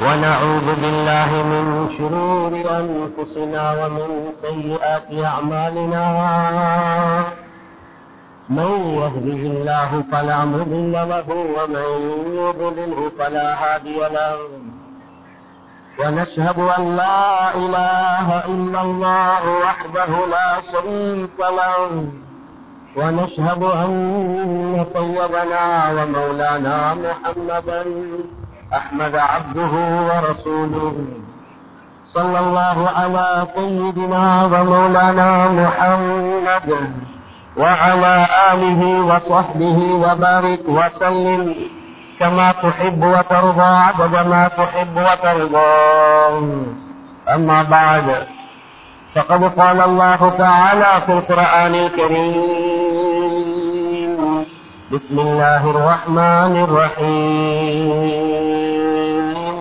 ونعوذ بالله من شرور أنفسنا ومن سيئات أعمالنا من يهده الله فلا مضل له ومن يضلله فلا هادي له ونشهد أن لا إله إلا الله وحده لا شريك له ونشهد أن سيدنا ومولانا محمدا أحمد عبده ورسوله صلى الله على سيدنا ومولانا محمد وعلى آله وصحبه وبارك وسلم كما تحب وترضى عدد ما تحب وترضى أما بعد فقد قال الله تعالى في القرآن الكريم بسم الله الرحمن الرحيم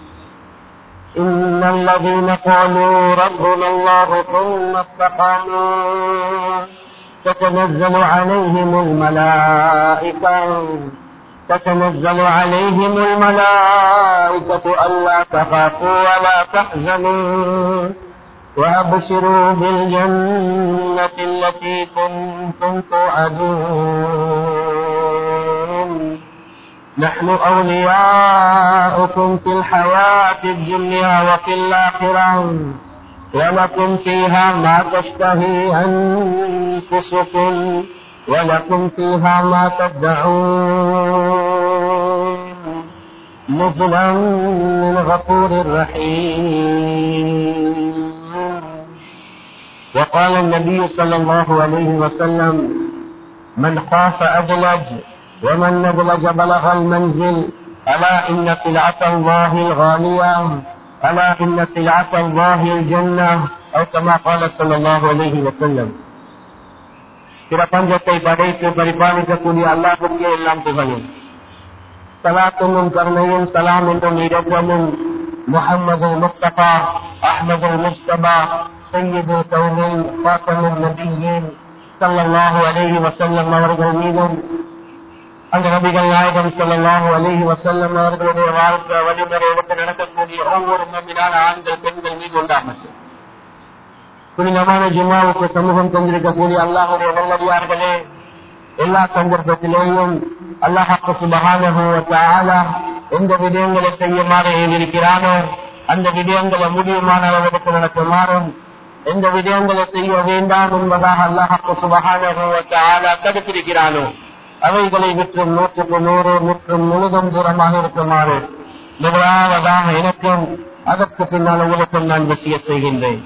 إن الذين قالوا ربنا الله ثم استقاموا تتنزل عليهم الملائكة تتنزل عليهم الملائكة ألا تخافوا ولا تحزنوا وأبشروا بالجنة التي كنتم توعدون نحن أولياؤكم في الحياة الدنيا وفي الآخرة ولكم فيها ما تشتهي أنفسكم ولكم فيها ما تدعون نزلا من غفور رحيم وقال النبي صلى الله عليه وسلم من خاف أدلج ومن ندلج بلغ المنزل ألا إن سلعة الله الغالية ألا إن سلعة الله الجنة أو كما قال صلى الله عليه وسلم பிரபஞ்சத்தை படைத்து பரிபாலிக்கக்கூடிய அல்லாஹுக்கே எல்லாம் புகழும் சலாத்தும் கருணையும் சலாம் என்றும் இடமும் முகமது முஸ்தபா அஹமது முஸ்தபா சையது கவுனின் பாத்தமும் நபியின் சல்லாஹு அலேஹி வசல்லம் அவர்கள் மீதும் அந்த நபிகள் நாயகம் சொல்லலாஹு அலேஹி வசல்லம் அவர்களுடைய வாழ்க்கை வழிமுறை எடுத்து நடக்கக்கூடிய ஒவ்வொரு நம்பினான ஆண்கள் பெண்கள் மீது உண்டாகட்டும் புனிதமான ஜும்மாவுக்கு சமூகம் தந்திருக்கக்கூடிய அல்லாஹுடைய நல்லடியார்களே எல்லா சந்தர்ப்பத்திலேயும் அல்லாஹாக்கு சுபகான எந்த விடயங்களை செய்யுமாறு இருக்கிறானோ அந்த விடயங்களை முடியுமான அளவிற்கு நடக்குமாறும் எந்த விடயங்களை செய்ய வேண்டாம் என்பதாக அல்லாஹாக்கு சுபகான தடுத்திருக்கிறானோ அவைகளை விற்றும் நூற்றுக்கு நூறு முற்றும் முழுதும் தூரமாக இருக்குமாறு முதலாவதாக எனக்கும் அதற்கு பின்னால் உங்களுக்கும் நான் விஷய செய்கின்றேன்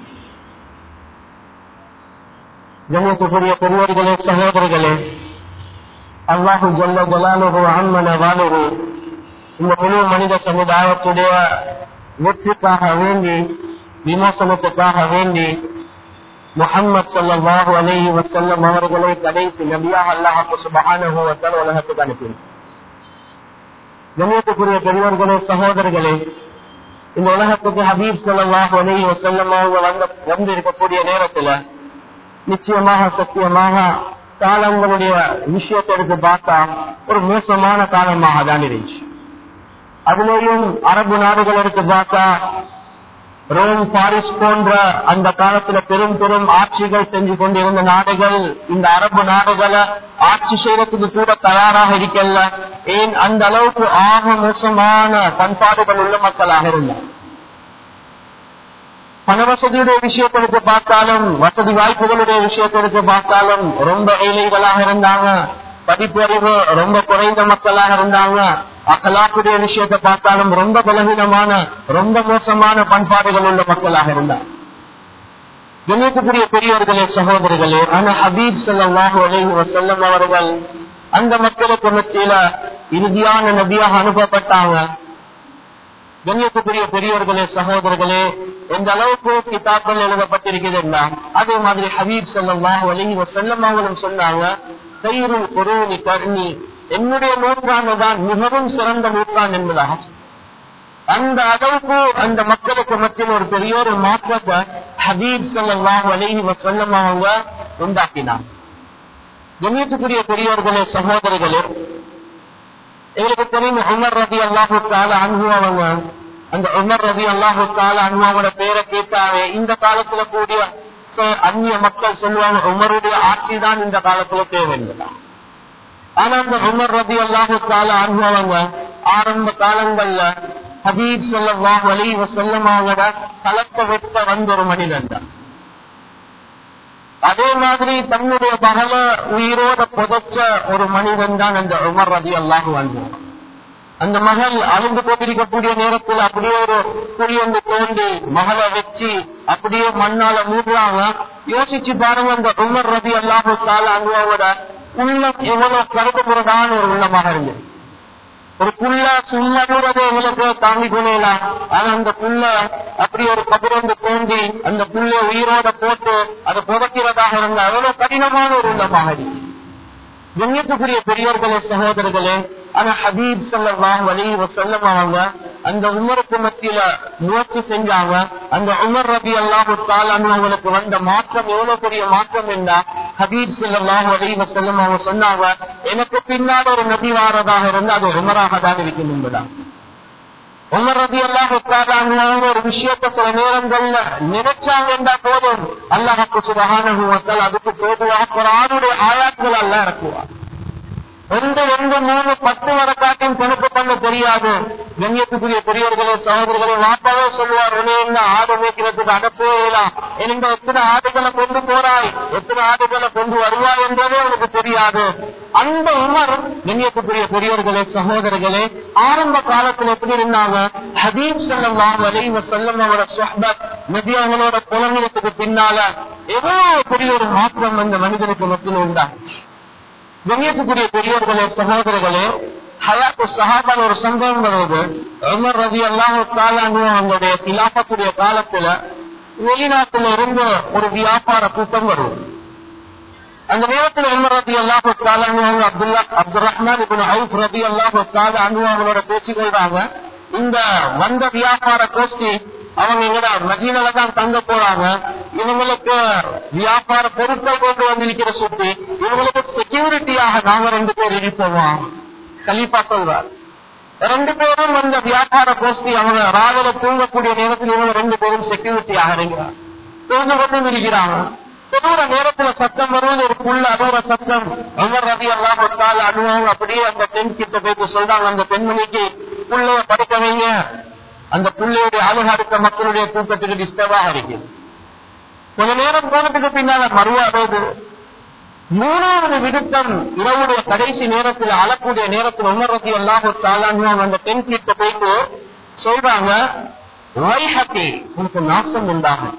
கண்ணியத்துக்குரிய பெரியவர்களே சகோதரர்களே அல்லாஹு ஜல்ல ஜலாலுகு அம்மன வாலுகு இந்த முழு மனித சமுதாயத்துடைய வெற்றிக்காக வேண்டி விமோசனத்துக்காக வேண்டி முகம்மது சல்லாஹு அலேஹி வசல்லம் அவர்களை கடைசி நபியாக அல்லாஹு சுபகானுவத்தால் உலகத்துக்கு அனுப்பினார் கண்ணியத்துக்குரிய பெரியவர்களே சகோதரர்களே இந்த உலகத்துக்கு ஹபீப் சல்லாஹு அலேஹி வசல்லம் அவங்க வந்து வந்து இருக்கக்கூடிய நேரத்துல நிச்சயமாக சத்தியமாக காலங்களுடைய விஷயத்தை எடுத்து பார்த்தா ஒரு மோசமான காலமாக தான் இருந்துச்சு அதுலேயும் அரபு நாடுகள் எடுத்து பார்த்தா ரோம் பாரிஸ் போன்ற அந்த காலத்துல பெரும் பெரும் ஆட்சிகள் செஞ்சு கொண்டிருந்த நாடுகள் இந்த அரபு நாடுகளை ஆட்சி செய்யறதுக்கு கூட தயாராக இருக்கல ஏன் அந்த அளவுக்கு ஆக மோசமான பண்பாடுகள் உள்ள மக்களாக இருந்தார் பண வசதியுடைய விஷயத்தை எடுத்து பார்த்தாலும் வசதி வாய்ப்புகளுடைய விஷயத்தை எடுத்து பார்த்தாலும் ரொம்ப ஏழைகளாக இருந்தாங்க படிப்பு அறிவு ரொம்ப குறைந்த மக்களாக இருந்தாங்க அக்கலாக்குடைய விஷயத்தை பார்த்தாலும் ரொம்ப பலவீனமான ரொம்ப மோசமான பண்பாடுகள் உள்ள மக்களாக இருந்தாங்க கண்ணியத்துக்குரிய பெரியவர்களே சகோதரர்களே ஆனா ஹபீப் சல்லாஹூ அலைஹி வசல்லம் அவர்கள் அந்த மக்களுக்கு மத்தியில இறுதியான நபியாக அனுப்பப்பட்டாங்க கண்ணியத்துக்குரிய பெரியவர்களே சகோதரர்களே எந்த அளவுக்கு கிதாக்கள் எழுதப்பட்டிருக்குதுன்னா அதே மாதிரி ஹபீப் சல்லாஹூ அலைஹி வசல்லம் அவங்களும் சொன்னாங்க சைருள் குருணி கர்ணி என்னுடைய நூற்றாண்டு தான் மிகவும் சிறந்த நூற்றாண்டு என்பதாக அந்த அளவுக்கு அந்த மக்களுக்கு மத்தியில் ஒரு பெரிய ஒரு மாற்றத்தை ஹபீப் சல்லாஹ் அலஹி வசல்லம் அவங்க உண்டாக்கினார் கண்ணியத்துக்குரிய பெரியவர்களே சகோதரர்களே எங்களுக்கு தெரியும் உமர் ரதி அல்லாஹு தால அன்பு அவங்க அந்த உமர் ரவி அல்லாஹு தால அண்ணாவோட பேரை கேட்டாவே இந்த காலத்துல கூடிய ச- அந்நிய மக்கள் சொல்லுவாங்க உமருடைய ஆட்சி தான் இந்த காலத்துல தேவைன்னா ஆனா அந்த உமர் ரவி அல்லாஹு தால அனுபவங்க ஆரம்ப காலங்கள்ல ஹபீப் சொல்லவாஹ் அலி வசல்லமாவோட களத்தை வெட்ட வந்த ஒரு மனிதன் தான் அதே மாதிரி தன்னுடைய மகள உயிரோட புதைச்ச ஒரு மனிதன் தான் அந்த உமர் ரதி அல்லாஹு அனுபவம் அந்த மகள் அழுந்து கொண்டிருக்கக்கூடிய நேரத்தில் அப்படியே ஒரு குழி ஒன்று தோண்டி மகளை வச்சு அப்படியே மண்ணால மூடுறாங்க யோசிச்சு பாருங்க அந்த உமர் ரதி அல்லாஹு தால அனுபவோட உள்ளம் எவ்வளவு கருதுமுறதான ஒரு உள்ளமாக இருந்தது ஒரு புள்ள சும்மா தூரத்தை எங்களுக்கு தாங்கி கொள்ளலாம் ஆனா அந்த புள்ள அப்படி ஒரு கபரந்து தோண்டி அந்த புள்ள உயிரோட போட்டு அதை புதைக்கிறதாக இருந்தா அவ்வளவு கடினமான ஒரு உள்ளமாக இருக்கு கண்ணியத்துக்குரிய பெரியோர்களே சகோதரர்களே ஆனா ஹபீப் சல்லாஹ் அலி வசல்லம் அவங்க அந்த உமருக்கு மத்தியில முயற்சி செஞ்சாங்க அந்த உமர் ரபி அல்லாஹு தாலானு அவங்களுக்கு வந்த மாற்றம் எவ்வளவு பெரிய மாற்றம் என்றா ஹபீப் சல்லாஹ் அலி வசல்லம் அவங்க சொன்னாங்க எனக்கு பின்னால் ஒரு நபி வாரதாக இருந்து அது உமராக தான் இருக்கும் என்பதான் உமர் ரதி அல்லாஹ் ஒரு விஷயத்த சில நேரங்கள்ல நினைச்சாங்க என்றா போதும் அல்லாஹு சுபகான அதுக்கு போதுவாக குரானுடைய ஆயாக்கள் அல்ல இறக்குவார் ரெண்டு ரெண்டு மூணு பத்து வரக்காட்டும் கணக்கு பண்ண தெரியாது கண்ணியத்துக்குரிய பெரியவர்களே சகோதரர்களே வாப்பாவே சொல்லுவார் உடனே என்ன ஆடு மேய்க்கிறதுக்கு அனுப்பலாம் எங்க எத்தனை ஆடுகளை கொண்டு போறாய் எத்தனை ஆடுகளை கொண்டு வருவாய் என்றதே உனக்கு தெரியாது அந்த உமர் கண்ணியத்துக்குரிய பெரியவர்களே சகோதரர்களே ஆரம்ப காலத்துல எப்படி இருந்தாங்க ஹபீப் செல்லம் வலைவ செல்லம் அவரோட சொஹபத் நபி அவங்களோட புலநிலத்துக்கு பின்னால எவ்வளவு பெரிய ஒரு மாற்றம் அந்த மனிதனுக்கு மத்தியில் உண்டாச்சு கண்ணியத்துக்குரிய பெரியவர்களே சகோதரர்களே ஹயாத்து சஹாபான் ஒரு சம்பவம் வருவது உமர் ரவி அல்லாஹு அவங்களுடைய கிலாபத்துடைய காலத்துல வெளிநாட்டுல இருந்து ஒரு வியாபார கூட்டம் வரும் அந்த நேரத்தில் உமர் ரதி அல்லாஹு அவங்க அப்துல்லா அப்துல் ரஹ்மான் இப்ப அவுப் ரதி அல்லாஹு அவங்களோட பேச்சு கொள்றாங்க இந்த வந்த வியாபார கோஷ்டி அவங்க எங்கடா மதீனால தான் தங்க போறாங்க இவங்களுக்கு வியாபார பொருட்கள் கொண்டு வந்திருக்கிற சுத்தி இவங்களுக்கு செக்யூரிட்டியாக நாங்க ரெண்டு பேர் இருப்போம் கலீஃபா சொல்றார் ரெண்டு பேரும் அந்த வியாபார கோஷ்டி அவங்க ராவில தூங்கக்கூடிய நேரத்தில் இவங்க ரெண்டு பேரும் செக்யூரிட்டி ஆகிறீங்கிறார் தூங்க கொண்டு இருக்கிறாங்க தொண்ணூற நேரத்துல சத்தம் வருவது ஒரு புள்ள அறுவற சத்தம் உமர் ரவி எல்லாம் ஒட்டால் அனுபவம் அப்படியே அந்த பெண் கிட்ட போயிட்டு சொல்றாங்க அந்த பெண்மணிக்கு புள்ளைய படுக்க வைங்க அந்த புள்ளையுடைய அழுகாடுத்த மக்களுடைய தூக்கத்துக்கு டிஸ்டர்பாக இருக்கு கொஞ்ச நேரம் போனதுக்கு பின்னால மறுவாவது மூணாவது விடுத்தம் இரவுடைய கடைசி நேரத்தில் அழக்கூடிய நேரத்தில் உணர்வதி எல்லாம் தாளான்னு அந்த பெண் கிட்ட போயிட்டு சொல்றாங்க வைஹத்தி உனக்கு நாசம் உண்டாகும்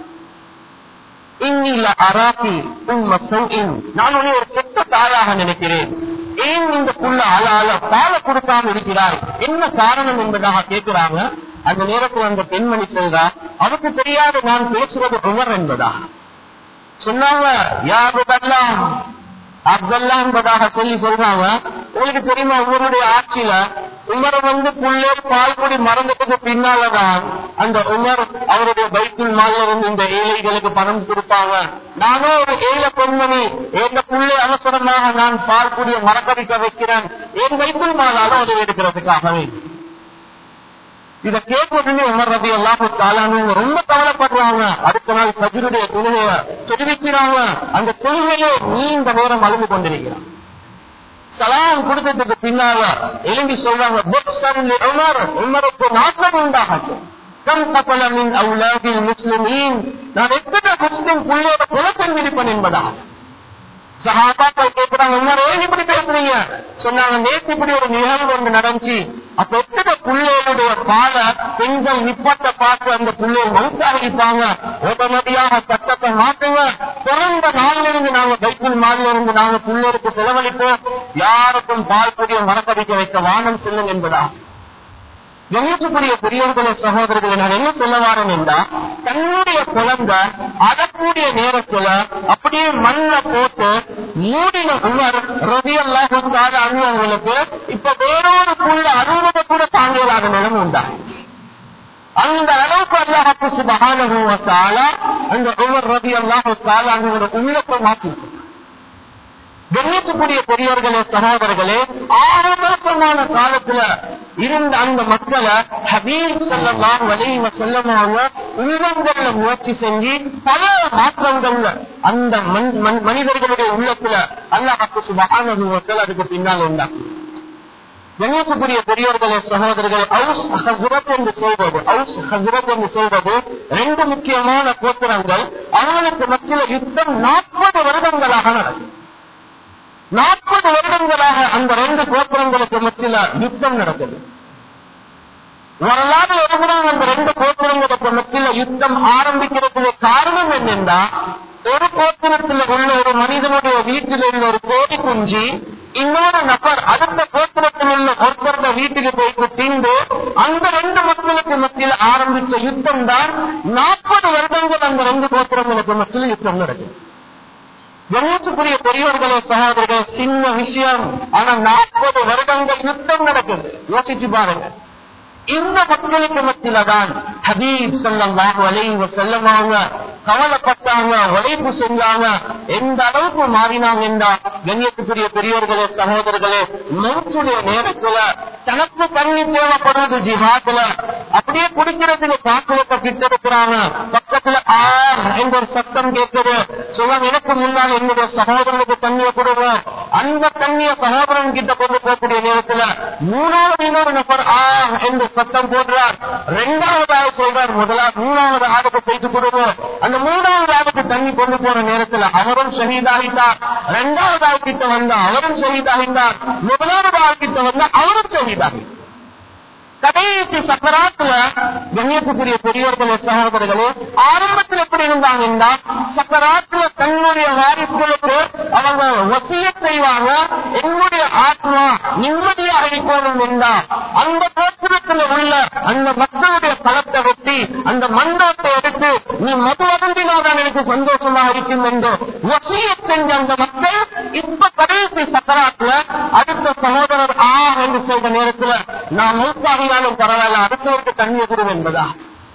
இன்னில அராத்தி உம்ம சௌஇன் நான் உன்னை ஒரு கெட்ட தாயாக நினைக்கிறேன் ஏன் இந்த புள்ள அல அல பால கொடுக்காம இருக்கிறாய் என்ன காரணம் என்பதாக கேட்கிறாங்க அந்த நேரத்தில் அந்த பெண்மணி சொல்றா அவருக்கு தெரியாது நான் பேசுவது உமர் என்பதா சொன்னாங்க யாருதெல்லாம் அப்துல்லா என்பதாக சொல்லி சொல்றாங்க உங்களுக்கு தெரியுமா உமருடைய ஆட்சியில உமர் வந்து புள்ளே பால்குடி மறந்ததுக்கு பின்னாலதான் அந்த உமர் அவருடைய பைக்கில் மால இருந்து இந்த ஏழைகளுக்கு பணம் கொடுப்பாங்க நானும் ஒரு ஏழை பெண்மணி எந்த புள்ளை அவசரமாக நான் பால்குடியை மறக்கடிக்க வைக்கிறேன் என் பைக்கில் மாலாலும் உதவி எடுக்கிறதுக்காகவே இத கேட்கறதுமே உமர் ரபி அல்லாஹு தாலானு ரொம்ப கவலைப்படுறாங்க அடுத்த நாள் பஜருடைய தொழுகைய தெரிவிக்கிறாங்க அந்த தொழுகையிலே நீ இந்த நேரம் அழுது கொண்டிருக்கிறான் சலாம் கொடுத்ததுக்கு பின்னால எழும்பி சொல்றாங்க புக்சன் உமர் உமருக்கு நாட்டம் உண்டாகட்டும் கம் கப்பலமின் அவுலாதில் முஸ்லிமீன் நான் எத்தனை முஸ்லிம் புள்ளையோட கொலை செஞ்சிருப்பேன் என்பதாக சகாபாக்கள் கேட்கிறாங்க உமர் ஏன் இப்படி பேசுறீங்க சொன்னாங்க நேற்று இப்படி ஒரு நிகழ்வு ஒன்று நடந்துச்சு அப்ப எத்தனை பிள்ளைகளுடைய பால பெண்கள் நிப்பட்ட பார்த்து அந்த பிள்ளைகள் மவுத்தாகிப்பாங்க உடனடியாக சட்டத்தை மாற்றுங்க பிறந்த நாளில இருந்து நாங்க பைக்கில் மாலில இருந்து நாங்க பிள்ளைகளுக்கு செலவழிப்போம் யாருக்கும் பால் புதிய மரக்கடிக்க வைக்க வானம் செல்லும் என்பதா கணியத்துக்குரிய பெரியவர்களே சகோதரர்களை நான் என்ன சொல்ல வரேன் என்றா தன்னுடைய குழந்தை அழக்கூடிய நேரத்துல அப்படியே மண்ண போட்டு மூடின உணர் ரதியல்லாக அனுபவங்களுக்கு இப்ப வேறொரு புள்ள அறுபது கூட தாங்கலாத நிலம் உண்டா அந்த அளவுக்கு அல்லாஹு சுபகான அந்த உமர் ரதி அல்லாஹு தாலாங்க உள்ளத்தை மாற்றி கண்ணியத்துக்குரிய பெரியவர்களே சகோதரர்களே ஆறு மாசமான காலத்துல இருந்த அந்த மக்களை ஹபீப் செல்லலாம் வலிம செல்லமாக உள்ளங்கள்ல முயற்சி செஞ்சு பல மாற்றங்கள்ல அந்த மன்- மன்- மனிதர்களுடைய உள்ளத்துல அல்லாஹ் சுபகான அதுக்கு பின்னால் உண்டாக்கும் கணேசபுரிய பெரியவர்களே சகோதரர்கள் அவுஸ் ஹசரத் என்று சொல்வது அவுஸ் ஹசரத் என்று சொல்வது ரெண்டு முக்கியமான கோத்திரங்கள் அவங்களுக்கு மத்தியில் யுத்தம் நாற்பது வருடங்களாக நடக்கும் நாற்பது வருடங்களாக அந்த ரெண்டு கோத்திரங்களுக்கு மத்தியில் யுத்தம் நடக்குது வரலாறு எழுதுறாங்க அந்த ரெண்டு கோத்திரங்களுக்கு மத்தியில் யுத்தம் ஆரம்பிக்கிறதுக்கு காரணம் என்னென்றா ஒரு கோத்திரத்தில் உள்ள ஒரு மனிதனுடைய வீட்டில் உள்ள ஒரு கோடி குஞ்சு இன்னொரு நபர் அடுத்த கோத்திரத்தில் உள்ள ஒருத்தருடைய வீட்டுக்கு போயிட்டு தீண்டு அந்த ரெண்டு மக்களுக்கு மத்தியில் ஆரம்பித்த யுத்தம் தான் நாற்பது வருடங்கள் அந்த ரெண்டு கோத்திரங்களுக்கு மத்தியில் யுத்தம் நடக்குது கணேசுக்குரிய பெரியவர்களே சகோதரர்கள் சின்ன விஷயம் ஆனா நாற்பது வருடங்கள் யுத்தம் நடக்குது யோசிச்சு பாருங்க இந்த மக்களுக்கு மத்தியில தான் ஹபீப் ஸல்லல்லாஹு அலைஹி வஸல்லமாங்க கவலைப்பட்டாங்க உழைப்பு செஞ்சாங்க எந்த அளவுக்கு மாறினாங்க என்றா கண்ணியத்துக்குரிய பெரியவர்களே சகோதரர்களே மௌத்துடைய நேரத்துல தனக்கு தண்ணி தேவைப்படுவது ஜிஹாத்துல அப்படியே குடிக்கிறதுக்கு காக்குவத்தை கிட்ட இருக்கிறாங்க பக்கத்துல ஆ என்ற ஒரு சத்தம் கேட்குது சொல்லுவாங்க எனக்கு முன்னால் என்னுடைய சகோதரனுக்கு தண்ணியை கொடுங்க அந்த தண்ணிய சகோதரன் கிட்ட கொண்டு போகக்கூடிய நேரத்துல மூணாவது இன்னொரு நபர் ஆ என்று சத்தம் போடுறார் இரண்டாவதாக சொல்றார் முதலாவது மூணாவது ஆளுக்கு போயிட்டு கொடுங்க அந்த மூணாவது ஆளுக்கு தண்ணி கொண்டு போற நேரத்துல அவரும் ஷஹீதாகிட்டார் இரண்டாவது ஆள் கிட்ட வந்தா அவரும் ஷஹீதாகிட்டார் முதலாவது ஆள் கிட்ட வந்தா அவரும் ஷஹீதாகிட்டார் கடைசி சக்கராத்துல கண்ணியத்துக்குரிய பெரியவர்களே சகோதரர்களே ஆரம்பத்தில் எப்படி இருந்தாங்கன்னா சக்கராத்துல தன்னுடைய வாரிசுகளுக்கு அவங்க வசிய செய்வாங்க என்னுடைய ஆத்மா நிம்மதியாக இருக்கணும் என்றா அந்த கோத்திரத்தில் உள்ள அந்த மக்களுடைய களத்தை வெட்டி அந்த மண்டபத்தை எடுத்து நீ மது அருந்தினால்தான் எனக்கு சந்தோஷமாக இருக்கும் என்று வசிய செஞ்ச அந்த மக்கள் இப்ப கடைசி சக்கராத்துல அடுத்த சகோதரர் ஆ என்று சொல்ற நேரத்துல நான் மூத்தாகினாலும் பரவாயில்ல அடுத்தவருக்கு தண்ணி கொடுவோம் என்பதா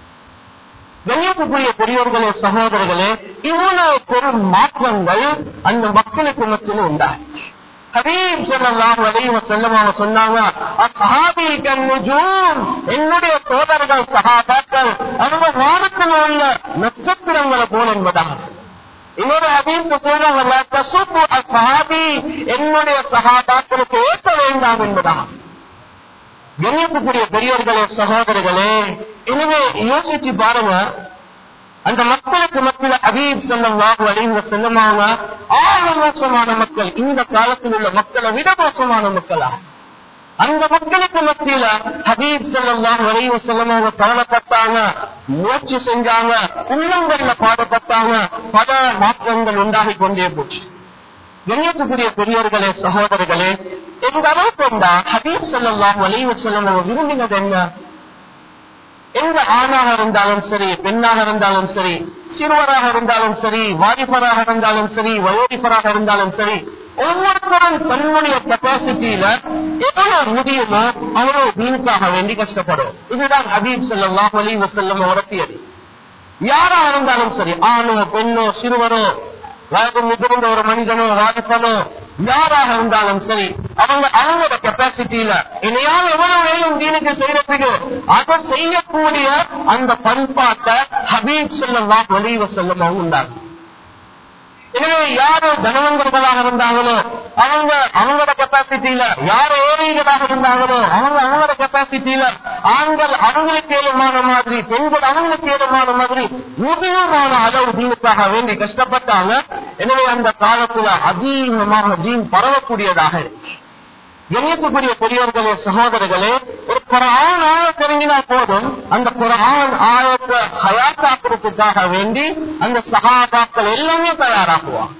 கண்ணியத்துக்குரிய பெரியோர்களே சகோதரர்களே இவ்வளவு பெரும் மாற்றங்கள் அந்த மக்களுக்கு மத்தியில் உண்டாச்சு ஹபீப் ஸல்லல்லாஹு அலைஹி வஸல்லம் அவங்க சொன்னாங்க அஸ்ஹாபி கன்னுஜூம் என்னுடைய தோழர்கள் சஹாபாக்கள் அவங்க வானத்தில் உள்ள நட்சத்திரங்களை போல என்பதாக இன்னொரு ஹபீப் சொல்றாங்கல்ல தசுப்பு அஸ்ஹாபி என்னுடைய சஹாபாக்களுக்கு ஏற்ற வேண்டாம் என்பதாக கண்ணியத்துக்குரிய பெரியவர்களே சகோதரர்களே எனவே யோசிச்சு பாருங்க அந்த மக்களுக்கு மத்தியில் அபீப் செல்லம் வாகு அடைந்த செல்லமாக ஆக மோசமான மக்கள் இந்த காலத்தில் உள்ள மக்களை விட மோசமான மக்களா அந்த மக்களுக்கு மத்தியில ஹபீப் செல்லம் வரைவு செல்லமாக கவலைப்பட்டாங்க முயற்சி செஞ்சாங்க உள்ளங்கள்ல பாடப்பட்டாங்க பல மாற்றங்கள் உண்டாகி கொண்டே போச்சு கண்ணியத்துக்குரிய பெரியவர்களே சகோதரர்களே எந்த அளவுக்கு வந்தா ஹபீப் செல்லாம் வலிவு செல்லம் விரும்பினது என்ன எந்த ஆணாக இருந்தாலும் சரி பெண்ணாக இருந்தாலும் சரி சிறுவராக இருந்தாலும் சரி வாலிபராக இருந்தாலும் சரி வயோதிபராக இருந்தாலும் சரி ஒவ்வொருத்தரும் தன்னுடைய கெப்பாசிட்டியில எவ்வளவு முடியுமோ அவ்வளவு தீனுக்காக வேண்டி கஷ்டப்படும் இதுதான் ஹபீப் செல்லாம் வலிவு செல்லம் உரத்தியது யாராக இருந்தாலும் சரி ஆணோ பெண்ணோ சிறுவரோ வயது முதிர்ந்த ஒரு மனிதனோ வாதிப்பனோ யாராக இருந்தாலும் சரி அவங்க அவங்களோட கெப்பாசிட்டியில என்னையாவது எவ்வளவு வேணும் தீனுக்கு செய்யறதுக்கு அதை செய்யக்கூடிய அந்த பண்பாட்டை ஹபீப் செல்லம் வா வலிவ செல்லம் அவங்க உண்டாகும் எனவே யாரு தனவந்தர்களாக இருந்தாங்களோ அவங்க அவங்களோட கெப்பாசிட்டியில யாரு ஏழைகளாக இருந்தாங்களோ அவங்க அவங்களோட கெப்பாசிட்டியில ஆண்கள் அவங்களுக்கு ஏழுமான மாதிரி பெண்கள் அவங்களுக்கு ஏழுமான மாதிரி முதியமான அளவு தீனுக்காக வேண்டி கஷ்டப்பட்டாங்க எனவே அந்த காலத்துல அதிகமாக தீன் பரவக்கூடியதாக இருக்கு கணியத்துக்குரிய பெரியவர்களே சகோதரர்களே ஒரு குரான் ஆய தெரிஞ்சினா போதும் அந்த குரான் ஆயத்தை ஹயாத்தாக்குறதுக்காக வேண்டி அந்த சகாபாக்கள் எல்லாமே தயாராகுவாங்க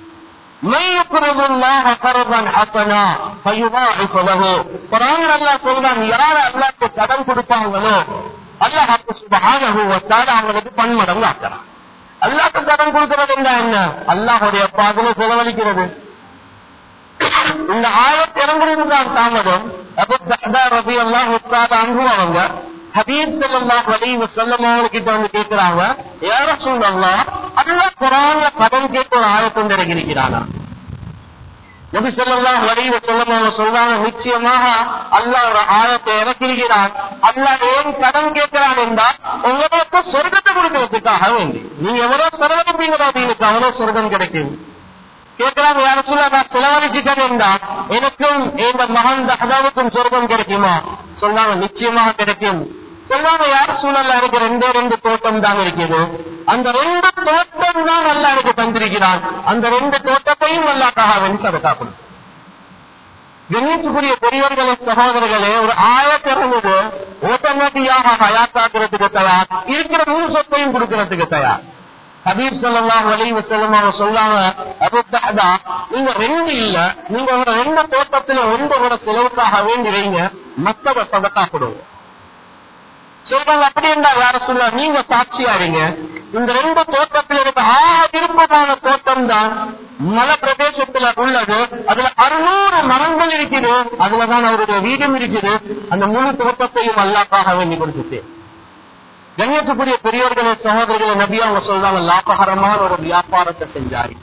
அல்லாக்கு கடன் கொடுப்பாங்களோ அல்லாஹாக்கு சுபகான அவங்களுக்கு பன்மடங்கு ஆக்கிறான் அல்லாக்கு கடன் கொடுக்கிறது என்ன அல்லாஹுடைய பாதல செலவழிக்கிறது இந்த ஆயத் இறங்குறதுதான் தாமதம் ரபி எல்லாம் உட்காத அனுபவங்க ஹபீப் செல்லாம் வலிவு செல்லம் கிட்ட வந்து கேட்கிறாங்க யார சொல்லலாம் அல்ல குரான்ல கடன் கேட்க ஒரு ஆயத்தம் இறங்கியிருக்கிறானா நபி ஸல்லல்லாஹு அலைஹி வஸல்லம் அவங்க சொல்றாங்க நிச்சயமாக அல்லாஹ் ஒரு ஆயத்தை இறக்கிருக்கிறான் அல்லாஹ் ஏன் கடன் கேட்கிறான் என்றால் உங்களுக்கு சொர்க்கத்தை கொடுக்கிறதுக்காக வேண்டி நீங்க எவ்வளவு செலவழிப்பீங்களோ உங்களுக்கு அவ்வளவு சொர்க்கம் கிடைக்கும் கேட்கிறாங்க யார சொல்ல நான் செலவழிச்சிட்டேன் என்றா எனக்கும் எங்க மகன் தகதாவுக்கும் சொர்க்கம் கிடைக்குமா சொன்னாங்க நிச்சயமாக கிடைக்கும் சொன்னாங்க யார சூழல்ல எனக்கு ரெண்டே ரெண்டு தோட்டம் தான் இருக்குது அந்த ரெண்டு தோட்டம் தான் நல்லா எனக்கு தந்திருக்கிறான் அந்த ரெண்டு தோட்டத்தையும் நல்லாக்காக வேண்டி சதக்கா கொடுக்கும் கணேசுக்குரிய பெரியவர்களே சகோதரர்களே ஒரு ஆயத்திறந்தது ஓட்டமேட்டியாக ஹயாத்தாக்குறதுக்கு தயார் இருக்கிற முழு சொத்தையும் கொடுக்கறதுக்கு தயார் ஹபீப் ஸல்லல்லாஹு அலைஹி வஸல்லம் அவங்க சொல்றாங்க அபூ தஹ்தா நீங்க ரெண்டு இல்ல நீங்க உங்க ரெண்டு தோட்டத்துல ஒன்றோட செலவுக்காக வேண்டி வைங்க மத்தத சதக்கா கொடுங்க சொல்றாங்க அப்படி என்றா யார சொல்ல நீங்க சாட்சியாடுங்க இந்த ரெண்டு தோட்டத்தில் இருக்க ஆக விருப்பமான தோட்டம் தான் மலை பிரதேசத்துல உள்ளது அதுல அறுநூறு மரங்கள் இருக்குது அதுலதான் அவருடைய வீடும் இருக்குது அந்த முழு தோட்டத்தையும் அல்லாக்காக வேண்டி கொடுத்துட்டு கண்ணியத்துக்குரிய பெரியவர்களே சகோதரர்களை நபி அவங்க சொல்றாங்க லாபகரமான ஒரு வியாபாரத்தை செஞ்சாரு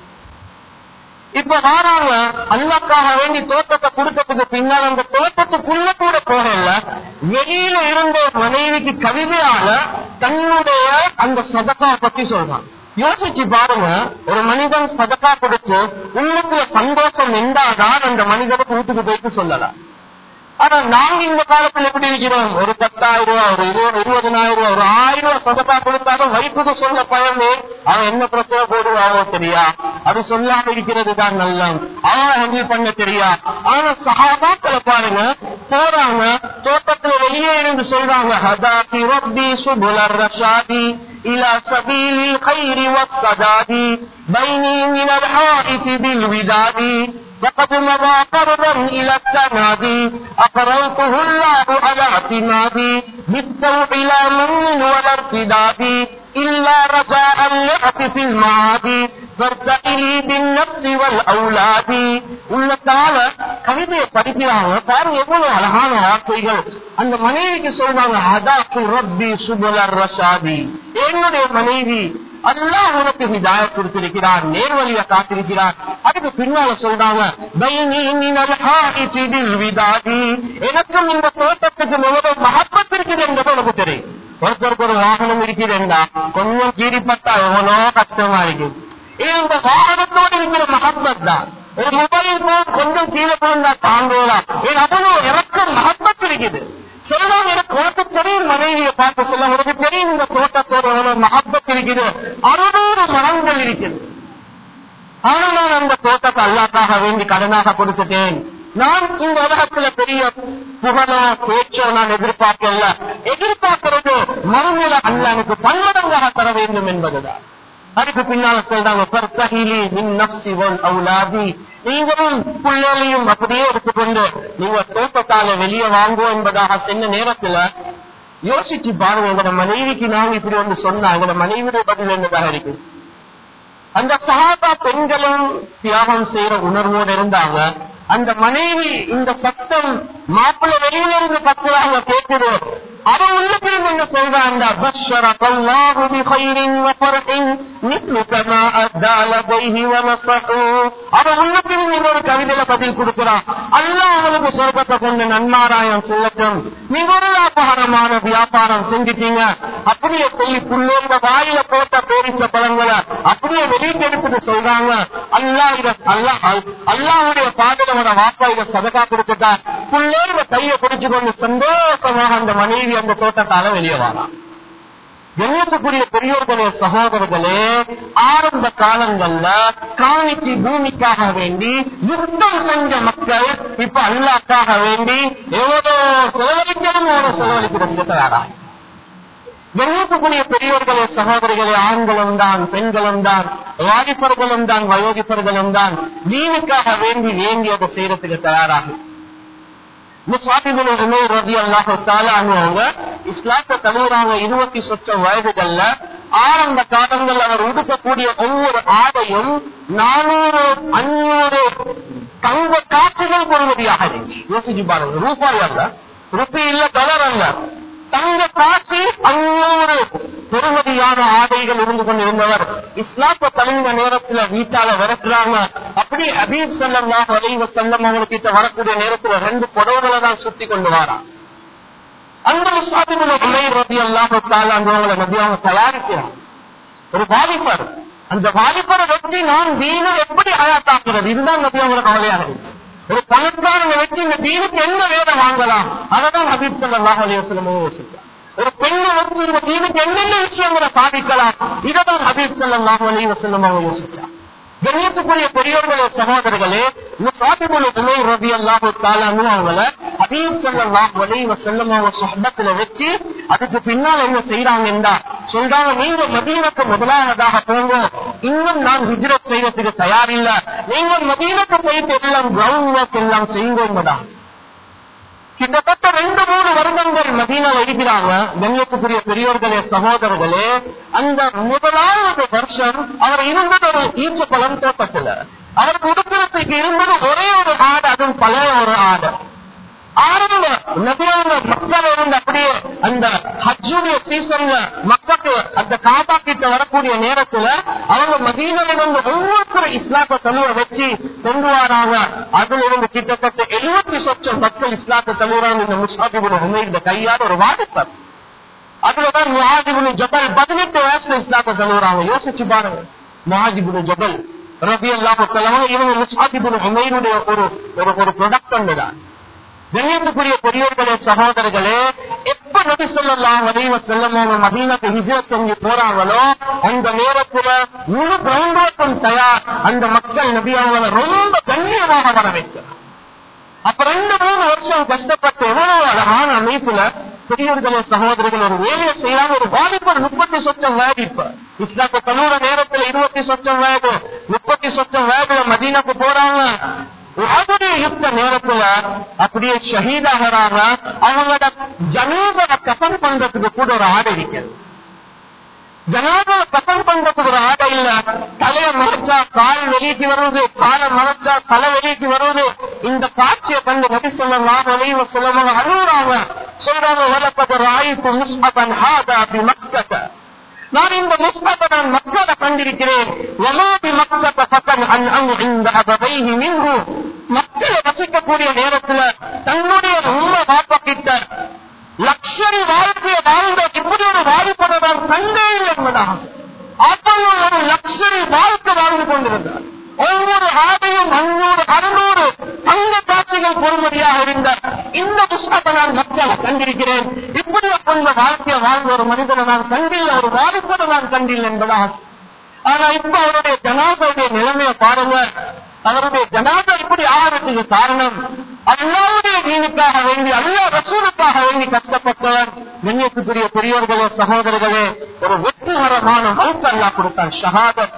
இப்ப வாராங்க அல்லாக்காக வேண்டி தோட்டத்தை கொடுத்ததுக்கு பின்னால் அந்த தோட்டத்துக்குள்ள கூட போகல வெளியில இருந்த மனைவிக்கு கவிதையால தன்னுடைய அந்த சதக்கா பத்தி சொல்றான் யோசிச்சு பாருங்க ஒரு மனிதன் சதக்கா கொடுத்து உள்ளுக்குள்ள சந்தோஷம் என்றாதான் அந்த மனிதனுக்கு வீட்டுக்கு போயிட்டு சொல்லலாம் ஆனா நாங்க இந்த காலத்துல எப்படி இருக்கிறோம் ஒரு பத்தாயிரம் ரூபாய் ஒரு இருபது இருபதனாயிரம் ரூபாய் ஒரு ஆயிரம் ரூபாய் சதக்கா கொடுத்தாலும் வைப்புக்கு சொல்ல பயமே அவன் என்ன பிரச்சனை போடுவானோ தெரியா அது சொல்லாம இருக்கிறது தான் நல்லம் அவன் ஹேண்டில் பண்ண தெரியா ஆனா சகாபாக்களை பாருங்க போறாங்க தோட்டத்துல வெளியே இருந்து சொல்றாங்க ஹதாபி ரப்பி சுபுலர் ரஷாதி إلى سبيل الخير والسداد بيني من الحائط بالوداد وقد مضى قربا إلى التنادي أقررته الله على اعتمادي بالسوء لا من ولا ارتداد إلا رجاء اللعب في المعادي فارتقلي بالنفس والأولاد உள்ளத்தால கவிதையை படிக்கிறாங்க பாருங்க எவ்வளவு அழகான வார்த்தைகள் அந்த மனைவிக்கு சொல்றாங்க ஹதாக்கு ரப்பி சுபலர் ரஷாதி என்னுடைய மனைவி அல்லாஹ் உனக்கு ஹிதாய கொடுத்திருக்கிறார் நேர்வழிய காத்திருக்கிறார் அதுக்கு பின்னால சொல்றாங்க பைனி மினல் ஹாயித்தி பில் விதாதி எனக்கும் இந்த தோட்டத்துக்கு எவ்வளவு மகப்பத் இருக்குது என்பது எனக்கு தெரியும் ஒருத்தருக்கு ஒரு வாகனம் இருக்குதுண்டா கொஞ்சம் கீறிப்பட்டா எவ்வளோ கஷ்டமா இருக்கு இது இந்த வாகனத்தோடு இருக்கிற மகப்பத் தான் ஒரு மொபைல் போன் கொஞ்சம் கீழே போந்தா தாங்கலாம் ஏன் அவ்வளவு இறக்கம் மகப்பத் இருக்குது சொல்லலாம் எனக்கு உனக்கு தெரியும் மனைவியை பார்த்து சொல்ல உனக்கு தெரியும் இந்த தோட்டத்தோட எவ்வளவு மகப்பத் இருக்குது அறுநூறு மரங்கள் இருக்குது ஆனா நான் அந்த தோட்டத்தை அல்லாக்காக வேண்டி கடனாக கொடுத்துட்டேன் நான் இந்த உலகத்துல பெரிய புகழோ பேச்சோ நான் எதிர்பார்க்கல எதிர்பார்க்கிறது மறுநில அல்ல எனக்கு பன்மடங்காக தர வேண்டும் என்பதுதான் அதுக்கு பின்னால சொல்றாங்க பர்தஹிலி மின் நப்சி வல் அவுலாதி நீங்களும் பிள்ளைகளையும் அப்படியே எடுத்துக்கொண்டு நீங்க தோட்டத்தால வெளியே வாங்குவோம் என்பதாக சென்ற நேரத்துல யோசிச்சு பாருங்க எங்களோட மனைவிக்கு நாங்க இப்படி வந்து சொன்னா எங்களோட மனைவியுடைய பதில் என்னதாக இருக்கு அந்த சகாபா பெண்களும் தியாகம் செய்யற உணர்வோடு இருந்தாங்க அந்த மனைவி இந்த சத்தம் மாப்பிள்ளை வெளியில இருந்து கத்துறாங்க கேட்குது அவன் உள்ளுக்கு என்ன சொல்றாங்க بشرك الله بخير وفرح مثلك ما أدى لديه ونصحه அவன் உள்ளுக்கு நீங்க ஒரு கவிதையில பதில் கொடுக்கிறான் அல்லாஹ் அவனுக்கு சொர்க்கத்தை கொண்டு நன்மாராயம் சொல்லட்டும் நீங்க ஒரு லாபகரமான வியாபாரம் செஞ்சிட்டீங்க அப்படியே சொல்லி புள்ளோங்க வாயில போட்ட பேரிச்ச பழங்களை அப்படியே வெளியே எடுத்துட்டு சொல்றாங்க அல்லாஹ் இத அல்லாஹ் அல்லாஹுடைய பாதலோட வாப்பா இத சதக்கா கொடுத்துட்டா புள்ளோங்க கையை பிடிச்சு கொண்டு சந்தோஷமாக அந்த மனைவி அந்த தோட்டத்தால வெளியே வாரான் கண்ணியத்துக்குரிய பெரியோர்களே சகோதரர்களே ஆரம்ப காலங்கள்ல காணிக்கு பூமிக்காக வேண்டி யுத்தம் செஞ்ச மக்கள் இப்ப அல்லாக்காக வேண்டி எவ்வளவு செலவழிக்கணும் எவ்வளவு செலவழிக்கிறதுக்கு தயாராக கண்ணியத்துக்குரிய பெரியோர்களே சகோதரிகளே ஆண்களும் தான் பெண்களும் தான் வாலிபர்களும் தான் வயோதிபர்களும் தான் வீணுக்காக வேண்டி வேண்டி அதை செய்யறதுக்கு தயாராகும் இஸ்லாத்தை தழுவுறாங்க இருபத்தி சொச்சம் வயதுகள்ல ஆரம்ப காலங்கள் அவர் உடுக்கக்கூடிய ஒவ்வொரு ஆடையும் நானூறு அஞ்சூறு தங்க காட்சிகள் பொறுமதியாக இருந்துச்சு யோசிச்சு பாருங்க ரூபாய் அல்ல ருப்பி இல்ல டாலர் அல்ல தங்க காசி அஞ்சூறு பெருமதியான ஆடைகள் இருந்து கொண்டிருந்தவர் இஸ்லாத்த தழுந்த நேரத்துல வீட்டால விரட்டுறாங்க அப்படி அபீப் செல்லம் வரைவ செல்லம் அவங்ககிட்ட வரக்கூடிய நேரத்துல ரெண்டு புடவுகளை தான் சுத்தி கொண்டு வாரான் அந்த முஸ்லாமிகளை இல்லை ரவி அல்லாம அவங்களை நபி அவங்க தயாரிக்கிறான் ஒரு வாலிபர் அந்த வாலிபரை வச்சு நான் தீனை எப்படி அயாத்தாக்குறது இதுதான் நபி அவங்க கவலையாக இருந்துச்சு ஒரு பணக்காரனை வச்சு இந்த தீனுக்கு என்ன வேலை வாங்கலாம் அததான் ஹபீப் சல்லாஹ் அலையம் யோசிச்சார் ஒரு பெண்ணை வச்சு இந்த தீனுக்கு என்னென்ன விஷயங்களை சாதிக்கலாம் இதைதான் ஹபீப் சல்லாஹ் அலையம் அவங்க யோசிச்சார் கண்ணியத்துக்குரிய பெரியோர்களே சகோதரர்களே முசாபிபுல் உமை ரவி அல்லாஹு தாலானு அவங்கள ஹபீப் சல்லாஹ் அலைவ செல்லம் அவங்க சொந்தத்துல வச்சு அதுக்கு பின்னால் என்ன செய்யறாங்கன்னா சொல்றாங்க நீங்க மதீனக்கு முதலாவதாக போங்க இன்னும் நான் ஹிஜ்ரத் செய்யறதுக்கு தயாரில்லை நீங்க மதீனக்கு போயிட்டு எல்லாம் கிரவுண்ட் ஒர்க் எல்லாம் செய்யுங்க என்பதான் கிட்டத்தட்ட ரெண்டு மூணு வருடங்கள் மதீனால இருக்கிறாங்க கண்ணியத்துக்குரிய பெரியோர்களே சகோதரர்களே அந்த முதலாவது வருஷம் அவர் இருந்தது ஒரு ஈச்ச பழம் தோட்டத்துல அவருக்கு உடுப்பினத்துக்கு இருந்தது ஒரே ஒரு ஆடு அதுவும் பழைய ஒரு ஆடு ஆரம்ப நபியாங்க மக்கள் இருந்து அப்படியே அந்த ஹஜ்ஜுடைய சீசன்ல மக்களுக்கு அந்த காபா கிட்ட வரக்கூடிய நேரத்துல அவங்க மதீனில இருந்து ஒவ்வொருத்தரும் இஸ்லாத்தை தழுவ வச்சு கொண்டு வராங்க அதுல இருந்து கிட்டத்தட்ட எழுபத்தி சொச்சம் மக்கள் இஸ்லாத்தை தழுவுறாங்க இந்த முஸ்லாபிபுல் உமைந்த கையால் ஒரு வாதிப்பார் அதுலதான் முஹாஜிபுல் ஜபல் பதினெட்டு வயசுல இஸ்லாத்தை தழுவுறாங்க யோசிச்சு பாருங்க முஹாஜிபுல் ஜபல் ரபி அல்லாஹ் இவங்க முஸ்லாபிபுல் உமைனுடைய ஒரு ஒரு ஒரு ப்ரொடக்ட் தான் கண்ணியத்துக்குரிய பெரியோர்களே சகோதரர்களே எப்ப நபி சொல்லலாம் வரைவ செல்லமோ மதீனத்தை விஜயத் செஞ்சு போறாங்களோ அந்த நேரத்துல முழு கிரௌண்டும் தயார் அந்த மக்கள் நபி அவங்களை ரொம்ப கண்ணியமாக வர வைக்கிறார் அப்ப ரெண்டு மூணு வருஷம் கஷ்டப்பட்டு எவ்வளவு அழகான அமைப்புல பெரியவர்களே சகோதரர்கள் ஒரு வேலையை செய்யறாங்க ஒரு வாலிபர் முப்பத்தி சொச்சம் வயது இப்ப இஸ்லாத்த கல்லூர நேரத்துல இருபத்தி சொச்சம் வயது முப்பத்தி சொச்சம் வயதுல மதீனாக்கு போறாங்க உலகுடைய யுத்த நேரத்துல அப்படியே ஷஹீதாகிறாங்க அவங்களோட ஜனீசரை கசன் பண்றதுக்கு கூட ஒரு ஆடை இருக்கிறது ஜனாதரை கசன் பண்றதுக்கு ஒரு ஆடை இல்ல தலையை மறைச்சா கால் வெளியிட்டு வருவது காலை மறைச்சா தலை வெளியிட்டு வருவது இந்த காட்சியை கண்டு நபி சொல்லலாம் வலைவ சொல்லவங்க அழுகுறாங்க சொல்றாங்க வளர்ப்பது ராய்ப்பு முஸ்மதன் ஹாதா அப்படி மக்கத்தை நான் இந்த முஸ்தப நான் மக்களை கண்டிருக்கிறேன் எமாதி மக்கத்த பக்கம் இந்த அபவைஹி மின்ஹு மக்களை வசிக்கக்கூடிய நேரத்துல தன்னுடைய உண்மை வாப்ப கிட்ட லக்ஷரி வாழ்க்கையை வாழ்ந்த இப்படி ஒரு வாய்ப்பதை நான் கண்டே இல்லை என்பதாக அப்படி ஒரு லக்ஷரி வாழ்க்கை வாழ்ந்து கொண்டிருந்தார் ஒவ்வொரு ஆடையும் அஞ்சூறு அறுநூறு தங்க காட்சிகள் பொறுமதியாக இருந்த இந்த புஸ்தகத்தை நான் மக்களை கண்டிருக்கிறேன் இப்படி கொண்ட வாழ்க்கையை வாழ்ந்த ஒரு மனிதனை நான் கண்டில்லை ஒரு வாய்ப்பதை நான் கண்டில்லை என்பதாக ஆனா இப்ப அவருடைய ஜனாசனுடைய நிலைமையை பாருங்க அவருடைய ஜனாதா இப்படி ஆகிறதுக்கு காரணம் அல்லாவுடைய தீனுக்காக வேண்டி அல்லா ரசூலுக்காக வேண்டி கஷ்டப்பட்டவர் கண்ணியத்துக்குரிய பெரியோர்களே சகோதரர்களே ஒரு வெற்றிகரமான மவுத்து அல்லா கொடுத்தார் ஷஹாதத்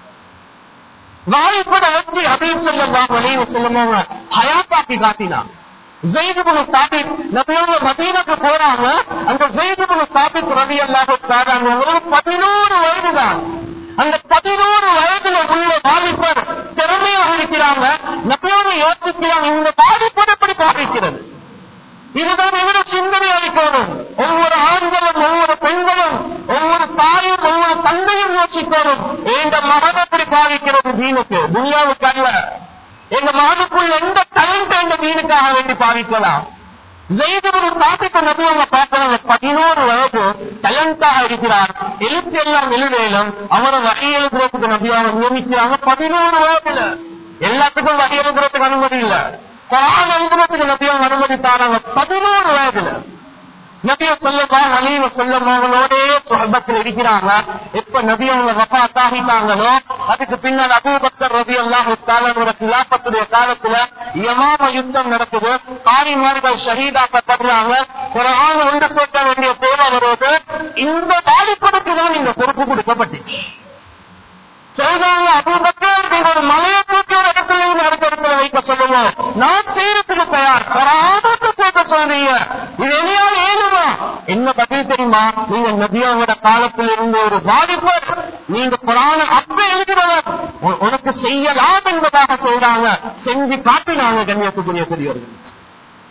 வாய்ப்பட வச்சு அபீம் செல்லம் வழிவு செல்லுமோங்க ஹயாத்தாக்கி காட்டினான் ஜெயிதுபுல் சாபித் நபியோட மதீனக்கு போறாங்க அந்த ஜெயிதுபுல் சாபித் ரவி அல்லாஹ் ஒரு பதினோரு வயது தான் அந்த பதினோரு வயதுல உள்ள பாதிப்பர் திறமையாக இருக்கிறாங்க நபியோட யோசிக்கிறாங்க இந்த பாதிப்போடு எப்படி பாதிக்கிறது இதுதான் இவர சிந்தனை அளிக்கணும் ஒவ்வொரு ஆண்களும் ஒவ்வொரு பெண்களும் ஒவ்வொரு தாயும் ஒவ்வொரு தந்தையும் யோசிக்கணும் எந்த மகன் எப்படி பாதிக்கிறது தீனுக்கு துனியாவுக்கு அல்ல எங்க மகனுக்குள்ள எந்த டேலண்ட் எங்க தீனுக்காக வேண்டி பாதிக்கலாம் ஜெயிதபுரு காப்பிட்ட நபி அவங்க பார்க்கறாங்க பதினோரு வயது டேலண்டாக இருக்கிறார் எழுத்து எல்லாம் எழுதலும் அவரை வகை எழுதுறதுக்கு நபி அவங்க நியமிக்கிறாங்க பதினோரு வயதுல எல்லாத்துக்கும் வகை எழுதுறதுக்கு அனுமதி இல்ல குரான் எழுதுறதுக்கு நபி அவங்க அனுமதி தாராங்க பதினோரு வயதுல நபிய சொல்லலாம் அலீவ சொல்லம் அவங்களோடே சொர்பத்தில் இருக்கிறாங்க எப்ப நபி அவங்க வப்பா தாகிட்டாங்களோ அதுக்கு பின்னால் அபூபக்கர் ரவி அல்லாஹு கிலாபத்துடைய காலத்துல யமாம யுத்தம் நடக்குது காரிமார்கள் ஷஹீதாக்கப்படுறாங்க ஒரு ஆள் ஒன்று சேர்க்க வேண்டிய தேவை வருவது இந்த பாதிப்பதற்கு தான் இந்த பொறுப்பு கொடுக்கப்பட்டுச்சு சொல்றாங்க அபூபக்கர் நீங்க ஒரு மலையை தூக்கி ஒரு இடத்துல இருந்து அடுத்த இடத்துல வைக்க சொல்லுவோம் நான் செய்யறதுக்கு தயார் பராமத்து சேர்க்க சொல்றீங்க இது எதையால் ஏழுமா என்ன பதில் தெரியுமா நீங்க நபியாவோட காலத்தில் இருந்த ஒரு பாதிப்பர் நீங்க புராண அப்ப எழுதுறவர் உ- உனக்கு செய்யலாம் என்பதாக சொல்றாங்க செஞ்சு காட்டினாங்க கண்ணியத்துக்குரிய பெரியவர்கள்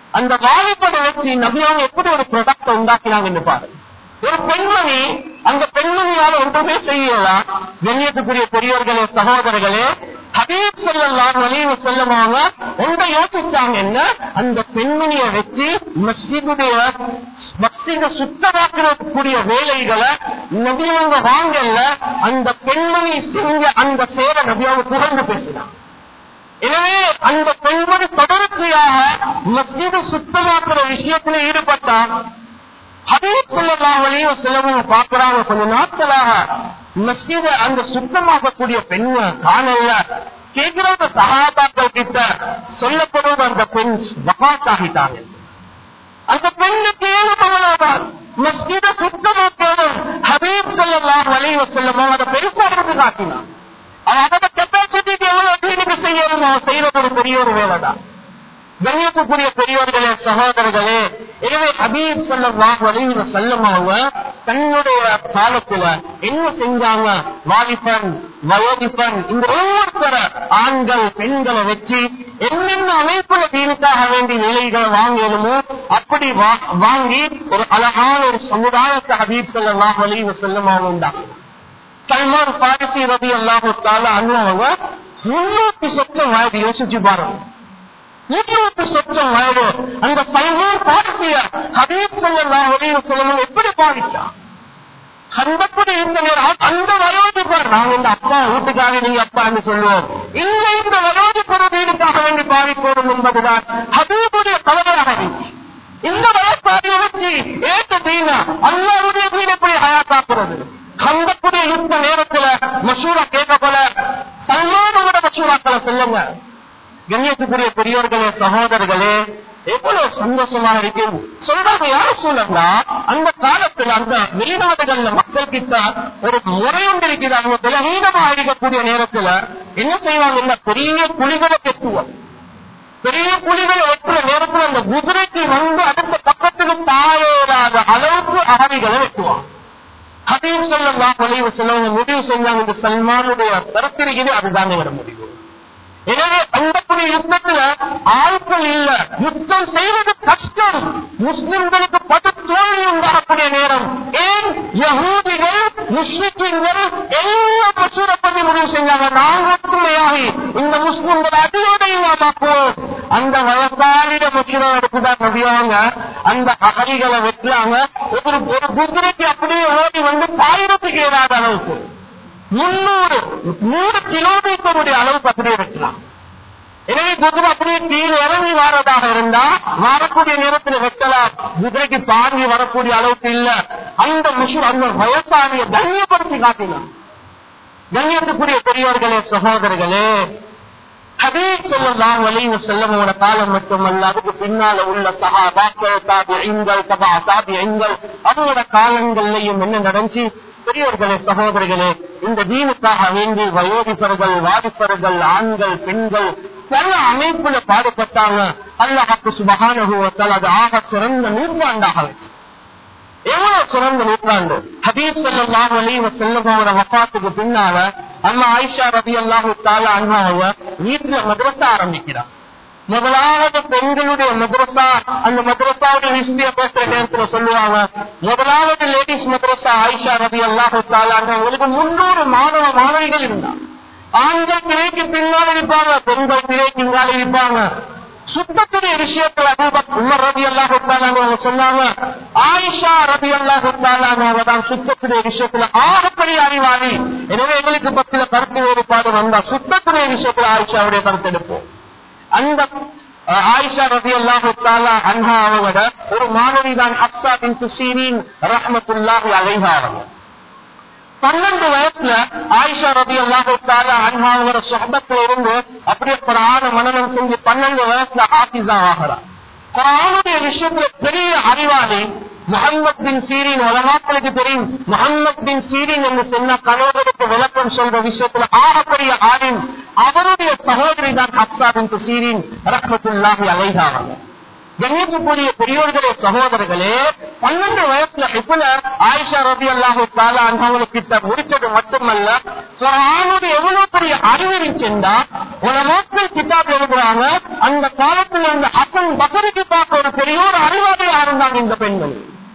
அந்த வாலிபனை வச்சு நபியாங்க எப்படி ஒரு ப்ரொடக்ட் உண்டாக்கினாங்கன்னு பாருங்க ஒரு பெண்மணி அந்த பெண்மணியால ஒன்றுமே செய்யலாம் கண்ணியத்துக்குரிய பெரியவர்களே சகோதரர்களே ஹபீப் சொல்லலாம் வலிவு செல்லமாங்க ஒன்றை யோசிச்சாங்க என்ன அந்த பெண்மணியை வச்சு மஸ்ஜிதுடைய மஸ்ஜித சுத்தமாக்கக்கூடிய வேலைகளை நபியவங்க வாங்கல அந்த பெண்மணி செஞ்ச அந்த சேவை நபியாவை புகழ்ந்து பேசினாங்க எனவே அந்த பெண்மணி தொடர்ச்சியாக மஸ்ஜிது சுத்தமாக்குற விஷயத்துல ஈடுபட்டான் ஹபீப் சொல்லலாம் வழியும் சிலவங்க பாக்குறாங்க கொஞ்ச நாட்களாக மஸ்ஜித அந்த சுத்தமாக்கக்கூடிய பெண்ணை காணல கேட்கிறவங்க சகாபாக்கள் கிட்ட சொல்லப்படுவது அந்த பெண் வகாத்தாகிட்டாங்க அந்த பெண்ணுக்கு ஏழு மகளாதான் மஸ்ஜித சுத்தமாக்கணும் ஹபீப் சொல்லலாம் வழிவ செல்லமோ அதை பெருசா எடுத்து காட்டினான் அவனோட கெப்பாசிட்டிக்கு எவ்வளவு தீனிக்கு செய்யணும் அவன் செய்யறது ஒரு பெரிய ஒரு வேலைதான் கண்ணியத்துக்குரிய பெரியவர்களே சகோதரர்களே எனவே ஹபீப் சல்லாஹ் வலியுற செல்லமாவங்க தன்னுடைய காலத்துல என்ன செஞ்சாங்க வாலிபன் வயோதிபன் இந்த ஒவ்வொருத்தர ஆண்கள் பெண்களை வச்சு என்னென்ன அமைப்புல தீனுக்காக வேண்டிய நிலைகளை வாங்கணுமோ அப்படி வா- வாங்கி ஒரு அழகான ஒரு சமுதாயத்தை ஹபீப் சல்லாஹ் வலியுற செல்லமாவும் உண்டாங்க சல்மான் பாரிசி ரவி அல்லாஹு தாலா அண்ணாவங்க முன்னூத்தி சொச்சம் வயது யோசிச்சு பாருங்க நூற்றி சொச்சம் வயது அந்த சல்மான் பாரிசிய ஹபீப் சல்லாஹ் வலியுற செல்லமும் எப்படி பாதிச்சான் சந்தப்படி இருந்த நேரம் அந்த வயோதிபர் நாங்க இந்த அப்பா வீட்டுக்காக நீங்க அப்பான்னு சொல்லுவோம் இல்லை இந்த வயோதிபர் வீடுக்காக வேண்டி பாதிப்போம் என்பதுதான் ஹபீபுடைய தலைவராக இருந்துச்சு இந்த வயசாதியை வச்சு ஏற்ற தீனா அல்லாவுடைய தீன எப்படி ஹயாத்தாக்குறது சந்தப்புடைய யுத்த நேரத்துல மசூரா கேட்கப்பட சல்மானோட மசூராக்களை சொல்லுங்க கண்ணியத்துக்குரிய பெரியோர்களே சகோதரர்களே எவ்வளவு சந்தோஷமா இருக்கும் சொல்றாங்க யார சொல்லா அந்த காலத்துல அந்த வெளிநாடுகள்ல மக்கள் கிட்ட ஒரு முறை ஒன்று இருக்குது அவங்க பலகீனமா இருக்கக்கூடிய நேரத்துல என்ன செய்வாங்க இந்த பெரிய குழிகளை கெட்டுவோம் பெரிய குழிகளை வெட்டுற நேரத்துல அந்த குதிரைக்கு வந்து அடுத்த பக்கத்துக்கு தாழாத அளவுக்கு அகவிகளை வெட்டுவான் ஹபீப் சொல்லலாம் வலிவு செல்லவங்க முடிவு செஞ்சாங்க இந்த சல்மானுடைய தரத்திரிகிறது அதுதாங்க வர முடியும் எனவே அந்த புதிய யுத்தத்துல ஆட்கள் இல்ல யுத்தம் செய்வது கஷ்டம் முஸ்லிம்களுக்கு பது தோல்வி உண்டாகக்கூடிய நேரம் ஏன் யகூதிகள் முஸ்லிம்கள் எல்லாம் மசூரப்படி முடிவு செஞ்சாங்க நான் ஒற்றுமையாகி இந்த முஸ்லிம்கள் அடியோட இல்லாமக்குவோம் அந்த வயசாலிட மசூரா எடுத்துதான் நபியாங்க அந்த அகதிகளை வெட்டுறாங்க ஒரு ஒரு குதிரைக்கு அப்படியே ஓடி வந்து பாயிரத்துக்கு ஏறாத அளவுக்கு முன்னூறு நூறு கிலோமீட்டருடைய அளவுக்கு அப்படியே வெட்டலாம் எனவே குதிரை அப்படியே கீழே இறங்கி வாரதாக இருந்தா வரக்கூடிய நேரத்தில் வெட்டலாம் குதிரைக்கு தாங்கி வரக்கூடிய அளவுக்கு இல்ல அந்த முஷு அந்த வயசானிய கண்ணியப்படுத்தி காட்டினான் கண்ணியத்துக்குரிய பெரியவர்களே சகோதரர்களே ஹபீப் சொல்லலாம் வலிவு செல்லமோட காலம் மட்டுமல்ல அதுக்கு பின்னால உள்ள சகாபாக்கள் தாபியங்கள் தபா தாபியங்கள் அவங்களோட காலங்கள்லயும் என்ன நடந்துச்சு பெரியவர்களே சகோதரர்களே இந்த தீனுக்காக வேண்டி வயோதிபர்கள் வாதிப்பர்கள் ஆண்கள் பெண்கள் பல அமைப்புல பாடுபட்டாங்க அல்லாஹாக்கு சுபகானுபவத்தால் அது ஆக சிறந்த நூற்றாண்டாக வச்சு எவ்வளவு சிறந்த நூற்றாண்டு ஹபீப் சல்லாஹ் அலீவ செல்லமோட வப்பாத்துக்கு பின்னால அம்மா ஆயிஷா ரபி அல்லாஹு தாலா அண்ணாவ வீட்டுல மதரசா ஆரம்பிக்கிறார் முதலாவது பெண்களுடைய மதரசா அந்த மதரசாவுடைய ஹிஸ்டரிய பேசுற நேரத்துல சொல்லுவாங்க முதலாவது லேடிஸ் மதரசா ஆயிஷா ரபி அல்லாஹு தாலா அவங்களுக்கு முன்னூறு மாணவ மாணவிகள் இருந்தாங்க ஆண்கள் திரைக்கு பின்னால் இருப்பாங்க பெண்கள் திரைக்கு இங்கால இருப்பாங்க சுத்தத்துடைய விஷயத்துல அபூபக் உமர் ரவி அல்லாஹு சொன்னாங்க ஆயிஷா ரவி அல்லாஹு தான் சுத்தத்துடைய விஷயத்துல ஆகப்படி அறிவாளி எனவே எங்களுக்கு பத்தில கருத்து வேறுபாடு வந்தா சுத்தத்துடைய விஷயத்துல ஆயிஷாவுடைய கருத்து எடுப்போம் அந்த அஹ், ஆயிஷா ரவி அல்லாஹு தாலா அன்ஹா அவங்களோட ஒரு மாணவி தான் ஹப்சா பின் சுசீரின் ரஹமத்துல்லாஹி அலைஹா அவங்க பன்னெண்டு வயசுல ஆயிஷா ரபி அல்லாஹு தாலா அன்ஹாங்கிற சொந்தத்துல இருந்து அப்படியே குரான மனநம் செஞ்சு பன்னெண்டு வயசுல ஆபிஸா ஆகிறா குரானுடைய விஷயத்துல பெரிய அறிவாளி முகமது பின் சீரின் உலமாக்களுக்கு தெரியும் முகமது பின் சீரின் என்று சொன்ன கணவருக்கு விளக்கம் சொல்ற விஷயத்துல ஆகப்பெரிய ஆளின் அவருடைய சகோதரி தான் ஹப்சா பின் சீரின் ரஹமத்துல்லாஹி அலைஹாவாங்க கண்ணியத்துக்குரிய பெரியோர்களே சகோதரர்களே பன்னெண்டு வயசுல இப்பல ஆயிஷா ரபி அல்லாஹு தாலா அவங்களுக்கிட்ட முடிச்சது மட்டுமல்ல குரானுடைய எவ்வளவு பெரிய அறிவு இருந்துச்சுன்னா ஒரு நாட்கள் கிட்டாப் எழுதுறாங்க அந்த காலத்துல இருந்த ஹசன் பசரிக்கு பார்க்க ஒரு பெரிய ஒரு அறிவாளியாக இருந்தாங்க இந்த பெண்மணி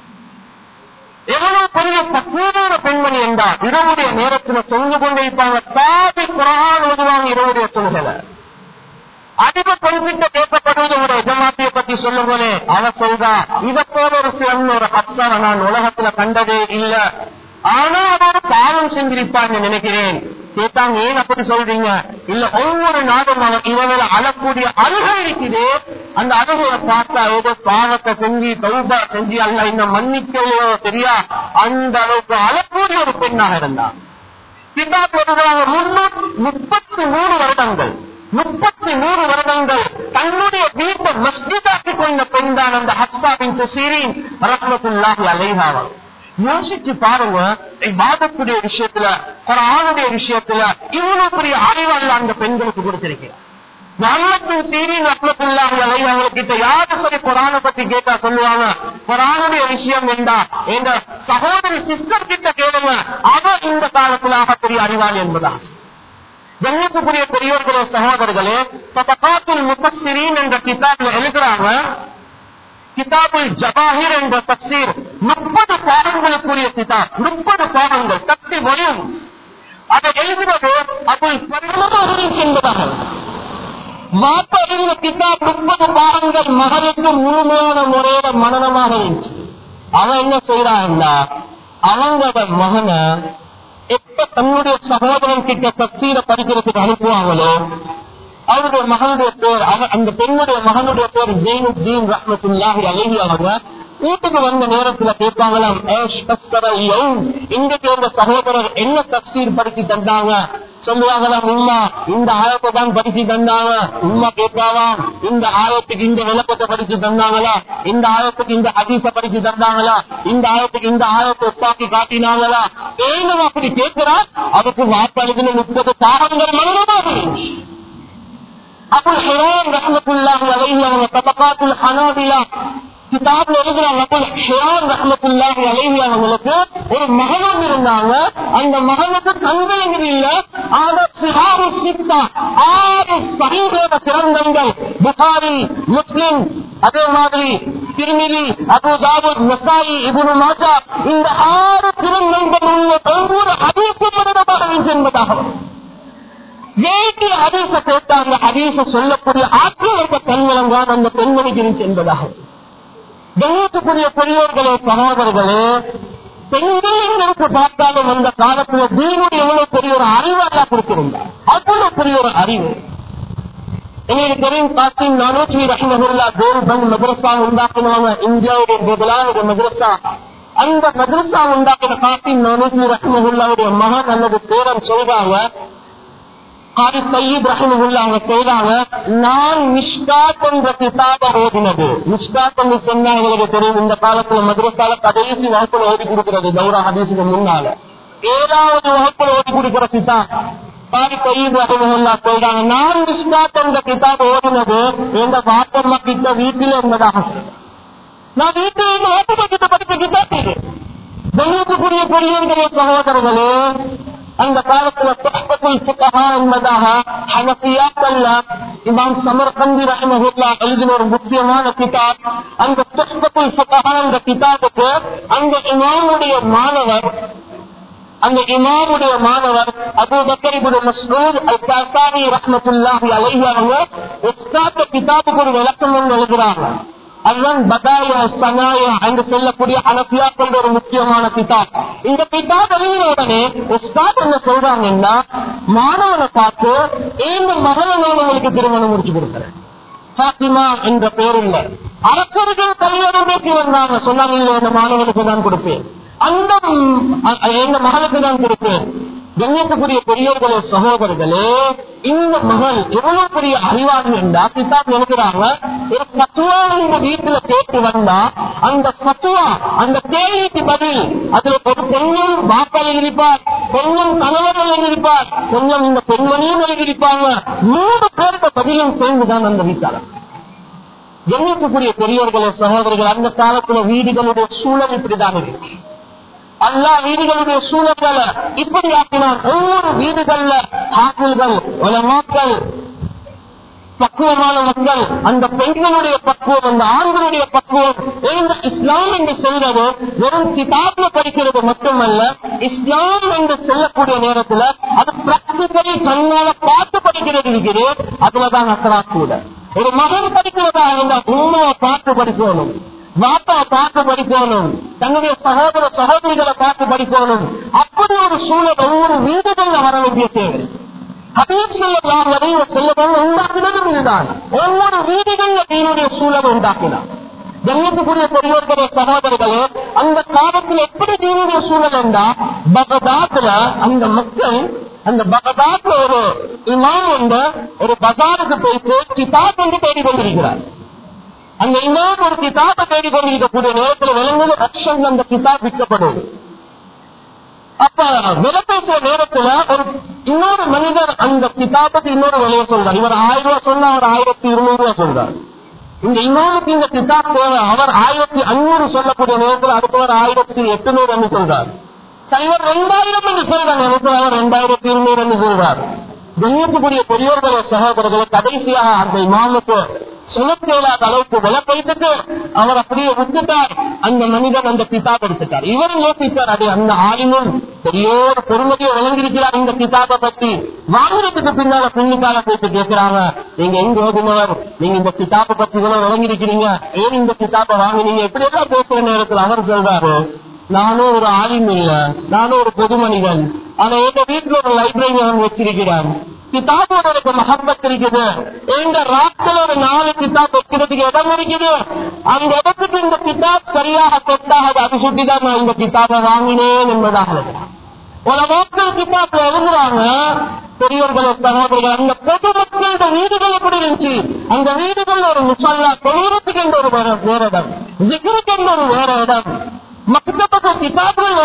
எவ்வளவு பெரிய பக்குவமான பெண்மணி என்றால் இரவுடைய நேரத்துல தொங்கு கொண்டிருப்பாங்க பாதி குரான் ஓதுவாங்க இரவுடைய தொழுகளை அதிக பெண்கிட்ட கேட்கப்படுவது ஒரு எஜமாத்தியை பத்தி சொல்லுங்களே அவ சொல்றா இத போல ஒரு சிறந்த ஒரு ஹப்சாவை நான் உலகத்துல கண்டதே இல்ல ஆனா அவர் பாவம் செஞ்சிருப்பான்னு நினைக்கிறேன் கேட்டாங்க ஏன் அப்படி சொல்றீங்க இல்ல ஒவ்வொரு நாளும் அவன் இவங்கள அழக்கூடிய அழுகை இருக்குது அந்த அழுகையை பார்த்தா ஏதோ பாவத்தை செஞ்சு தௌபா செஞ்சு அல்ல இந்த மன்னிக்கையோ தெரியா அந்த அளவுக்கு அழக்கூடிய ஒரு பெண்ணாக இருந்தான் கிதாப் எழுதுறாங்க முன்னூத்தி முப்பத்தி மூணு வருடங்கள் முப்பத்தி மூணு வருடங்கள் தன்னுடைய வீட்டை மஸ்ஜிதாக்கி கொண்ட பெண் தான் அந்த ஹஸ்பாவின் துசீரின் ரத்னத்துல்லாஹி அலைஹாவா யோசிச்சு பாருங்க வாதத்துடைய விஷயத்துல குரானுடைய விஷயத்துல இவ்வளவு பெரிய அறிவல்ல அந்த பெண்களுக்கு கொடுத்திருக்கிறார் முகமத்தின் சீரின் ரத்னத்துல்லாஹி அலைஹி அவங்ககிட்ட யாரு சரி குரானை பத்தி கேட்டா சொல்லுவாங்க குரானுடைய விஷயம் என்றா எங்க சகோதரி சிஸ்டர் கிட்ட கேளுங்க அவ இந்த காலத்துல ஆகக்கூடிய அறிவாளி என்பதா கண்ணியத்துக்குரிய பெரியோர்களே சகோதரர்களே தபாத்துல் முப்பசிரீன் என்ற கிதாபில் எழுதுறாங்க கிதாபுல் ஜவாஹிர் என்ற தப்சீர் முப்பது பாடங்களுக்குரிய கிதாப் முப்பது பாடங்கள் தப்சி வரும் அதை எழுதுவது அபுல் பரிமதம் என்பதாக மாத்த எழுதின கிதாப் முப்பது பாடங்கள் மகனுக்கு முழுமையான முறையில மனநமாக இருந்துச்சு அவன் என்ன செய்யறான்னா அவங்களோட மகனை எப்ப தன்னுடைய சகோதரன் கிட்ட தப்சீரை படிக்கிறதுக்கு அனுப்புவாங்களோ அவருடைய மகனுடைய பேர் அவ- அந்த பெண்ணுடைய மகனுடைய பேர் ஜெயினுத்தீன் ரஹ்மத்துல்லாஹி அலைஹி அவங்க வீட்டுக்கு வந்த நேரத்துல கேட்பாங்களாம் "ஏஷ் தஸ்தர யௌம்." இன்றைக்கு உங்க சகோதரர் என்ன தப்சீர் படிச்சு தந்தாங்க சொல்லுவாங்களாம் உம்மா இந்த ஆயத்தை தான் படிச்சு தந்தாங்க உம்மா கேட்பாவாம் இந்த ஆயத்துக்கு இந்த விளக்கத்தை படிச்சு தந்தாங்களா இந்த ஆயத்துக்கு இந்த ஹதீஸ படிச்சு தந்தாங்களா இந்த ஆயத்துக்கு இந்த ஆயத்தை உப்பாக்கி காட்டினாங்களா ஏனும் அப்படி கேட்கிறா அதுக்கு வாக்களிக்கிற முப்பது பாகங்கள் மனமாக இருந்துச்சு அபுல் ஹிரான் ரஹமத்துல்லாஹி அலைஹி அவங்க தபகாத்துல் ஹனாபிலா கிதாப்ல எழுதுறாங்க அபுல் ஹிரான் ரஹமத்துல்லாஹி அலைஹி அவங்களுக்கு ஒரு மகனும் இருந்தாங்க அந்த மகனுக்கு தந்தைங்கிறது இல்ல ஆக சிஹாரு சித்தா ஆறு சஹீஹோட சிறந்தங்கள் புகாரி முஸ்லிம் அதே மாதிரி திருமிதி அபு தாவூத் நசாயி இப்னு மாஜா இந்த ஆறு திருநங்கள் உள்ள ஒவ்வொரு ஹதீஸும் மனிதமாக என்பதாகும் வேண்டிய ஹதீச கேட்ட அந்த ஹதீச சொல்லக்கூடிய ஆற்றல் இருக்க பெண்களங்கான் அந்த பெண்மணிக்கு இருந்துச்சு என்பதாக கண்ணியத்துக்குரிய பெரியோர்களே சகோதரர்களே பெண்கள் எங்களுக்கு பார்த்தாலும் அந்த காலத்துல தீனுடைய எவ்வளவு பெரிய ஒரு அறிவு அல்லா கொடுத்திருந்தார் அவ்வளவு பெரிய ஒரு அறிவு எங்களுக்கு தெரியும் காசிம் நானூற்றி ரஹ்மஹுல்லா தேவபந்த் மதரசா உண்டாக்குனவங்க இந்தியாவுடைய முதலான ஒரு மதரசா அந்த மதரசா உண்டாக்கின காசிம் நானூற்றி ரஹ்மஹுல்லாவுடைய மகன் அல்லது பேரன் சொல்றாங்க காரி சயீத் ரஹிமஹுல்லா அவங்க செய்றாங்க நான் மிஷ்காத் என்ற கிதாப ஓதினது மிஷ்காத் என்று சொன்னா எங்களுக்கு தெரியும் இந்த காலத்துல மதுரசால கடைசி வகுப்புல ஓதி கொடுக்கிறது கௌரா ஹதீஸுக்கு முன்னால ஏழாவது வகுப்புல ஓதி கொடுக்கிற கிதாப் காரி சயீத் ரஹிமஹுல்லா சொல்றாங்க நான் மிஷ்காத் என்ற கிதாப் ஓதினது எங்க பாப்பம்மா கிட்ட வீட்டில் என்பதாக சொல்றேன். நான் வீட்டில் இருந்து வாப்பம்மா கிட்ட படித்த கிதாப் இது கண்ணியத்துக்குரிய பெரியவர்களே சகோதரர்களே அந்த காலத்துல தொஹபத்துல் ஃபுகஹா என்பதாக ஹனஃபியாக்கள்ல இமாம் சமர்கந்தி ரஹ்மஹுல்லா எழுதின ஒரு முக்கியமான கிதாப் அந்த தொஹபத்துல் ஃபுகஹா என்ற கிதாபுக்கு அந்த இமாமுடைய மாணவர் அந்த இமாமுடைய மாணவர் Abu Bakr ibn Masud al Kasani ரஹ்மத்துல்லாஹி அலைஹி அவங்க உஸ்தாத் கிதாபுக்கு ஒரு விளக்கம் ஒன்று எழுதுறாங்க அதுதான் பதாயா சனாயா என்று சொல்லக்கூடிய அனபியாக்கள் ஒரு முக்கியமான கிதாப் இந்த கிதாப் எழுதின உடனே உஸ்தாத் என்ன சொல்றாங்கன்னா மாணவனை பார்த்து இந்த மகளை நான் உங்களுக்கு திருமணம் முடிச்சு கொடுக்குறேன் பாத்திமா என்ற பேருள்ள அரசர்கள் கல்யாணம் பேசி வந்தாங்க சொன்னாங்க "இல்ல, இந்த மாணவனுக்கு தான் கொடுப்பேன் அந்த ம், அ- எங்க மகளுக்கு தான் கொடுப்பேன் கண்ணியத்துக்குரிய பெரியோர்களே சகோதரர்களே இந்த மகள் எவ்வளவு பெரிய அறிவாளி என்றா கிதாப் எழுதுறாங்க ஒரு பத்துவா இந்த வீட்டுல கேட்டு வந்தா அந்த பத்துவா அந்த கேள்விக்கு பதில் அதுல ஒரு பெண்ணும் வாக்காளி இருப்பார் பெண்ணும் கணவர்கள் எழுதியிருப்பார் கொஞ்சம் இந்த பெண்மணியும் எழுதியிருப்பாங்க மூணு பேருக்கு பதிலும் சேர்ந்துதான் அந்த வீட்டாளர் எண்ணிக்கக்கூடிய பெரியவர்களே சகோதரர்கள் அந்த காலத்துல வீடுகளுடைய சூழல் இப்படிதான் இருக்கு அல்லா வீடுகளுடைய சூழல்களை இப்படி ஆக்கினார் ஒவ்வொரு வீடுகள்ல ஹாக்கில்கள் உலமாக்கள் பக்குவமான மக்கள் அந்த பெண்களுடைய பக்குவம் அந்த ஆண்களுடைய பக்குவம் இந்த இஸ்லாம் என்று சொல்றது வெறும் கிதாப்ல படிக்கிறது மட்டுமல்ல இஸ்லாம் என்று சொல்லக்கூடிய நேரத்துல அது பிராக்டிகலி கண்ணால பார்த்து படிக்கிறது இருக்குது அதுலதான் அக்கறா கூட ஒரு மகன் படிக்கிறதா இருந்தா உண்மையை பார்த்து படிக்கணும் வாப்பா பார்த்து படிக்கணும் தன்னுடைய சகோதர சகோதரிகளை பார்த்து படிக்கணும் அப்படி ஒரு சூழல் ஒவ்வொரு வீடுகள்ல வர வேண்டிய தேவை உண்டாக்கினதும் இதுதான் ஒவ்வொரு வீடுகள்ல தீனுடைய சூழல் உண்டாக்கினார் கண்ணியத்துக்குரிய பெரியோர்களே சகோதரர்களே அந்த காலத்தில் எப்படி தீனுடைய சூழல் என்றா பகதாத்துல அந்த மக்கள் அந்த பகதாத்துல ஒரு இமாம் உண்டு ஒரு பஜாருக்கு போயிட்டு கிதாப் என்று தேடி கொண்டிருக்கிறார் அங்க இமாம் ஒரு கிதாபை தேடி கொண்டிருக்கக்கூடிய நேரத்தில் விலங்குல லட்சம் அந்த கிதாப் விற்கப்படுவது அப்ப விலை பேசுற நேரத்துல ஒரு இன்னொரு மனிதர் அந்த கிதாபுக்கு இன்னொரு விலையை சொல்றார் இவர் ஆயிரம் ரூபாய் சொன்னா அவர் ஆயிரத்தி இருநூறு ரூபாய் சொல்றார் இந்த இன்னொருக்கு இந்த கிதாப் தேவை அவர் ஆயிரத்தி அஞ்சூறு சொல்லக்கூடிய நேரத்தில் அடுத்தவர் ஆயிரத்தி எட்டுநூறு என்று சொல்றார் சரி இவர் ரெண்டாயிரம் என்று சொல்றாங்க நேரத்தில் அவர் ரெண்டாயிரத்தி இருநூறு என்று சொல்றார் கண்ணியத்துக்குரிய பெரியோர்களே சகோதரர்களை கடைசியாக அந்த இமாமுக்கு சுழற்சியில்லாத அளவுக்கு விலை போயிட்டு அவர் அப்படியே விட்டுட்டார் அந்த மனிதன் அந்த கிதாப் எடுத்துட்டார் இவரும் யோசித்தார் அது அந்த ஆளுமும் பெரியோர் பொறுமதியை வழங்கியிருக்கிறார் இந்த கிதாபை பத்தி வாங்குறதுக்கு பின்னால பின்னிக்கால போயிட்டு கேட்கிறாங்க நீங்க எங்க ஓதுனவர் நீங்க இந்த கிதாபை பத்தி கூட வழங்கியிருக்கிறீங்க ஏன் இந்த கிதாபை வாங்கினீங்க எப்படி எல்லாம் பேசுற நேரத்தில் அவர் சொல்றாரு நானும் ஒரு ஆலிம் இல்ல நானும் ஒரு பொது மனிதன் ஆனா எங்க வீட்டுல ஒரு லைப்ரரி அவன் வச்சிருக்கிறான் கிதாபோட எனக்கு மகப்பத் இருக்குது எங்க ராக்கள் ஒரு நாலு கிதாப் வைக்கிறதுக்கு இடம் இருக்குது அந்த இடத்துக்கு இந்த கிதாப் சரியாக செட்டாக அது சுட்டிதான் நான் இந்த கிதாபை வாங்கினேன் என்பதாக பல மக்கள் கிதாப்ல எழுதுறாங்க பெரியவர்கள சகோதரர்கள் அந்த பொது மக்களோட வீடுகள் எப்படி இருந்துச்சு அந்த வீடுகள் ஒரு முசல்லா தொழுகிறதுக்கு என்ற ஒரு வேற வேற இடம் ஜிக்ருக்கு என்ற ஒரு வேற இடம் மக்தபுக்கு கிதாபுகள்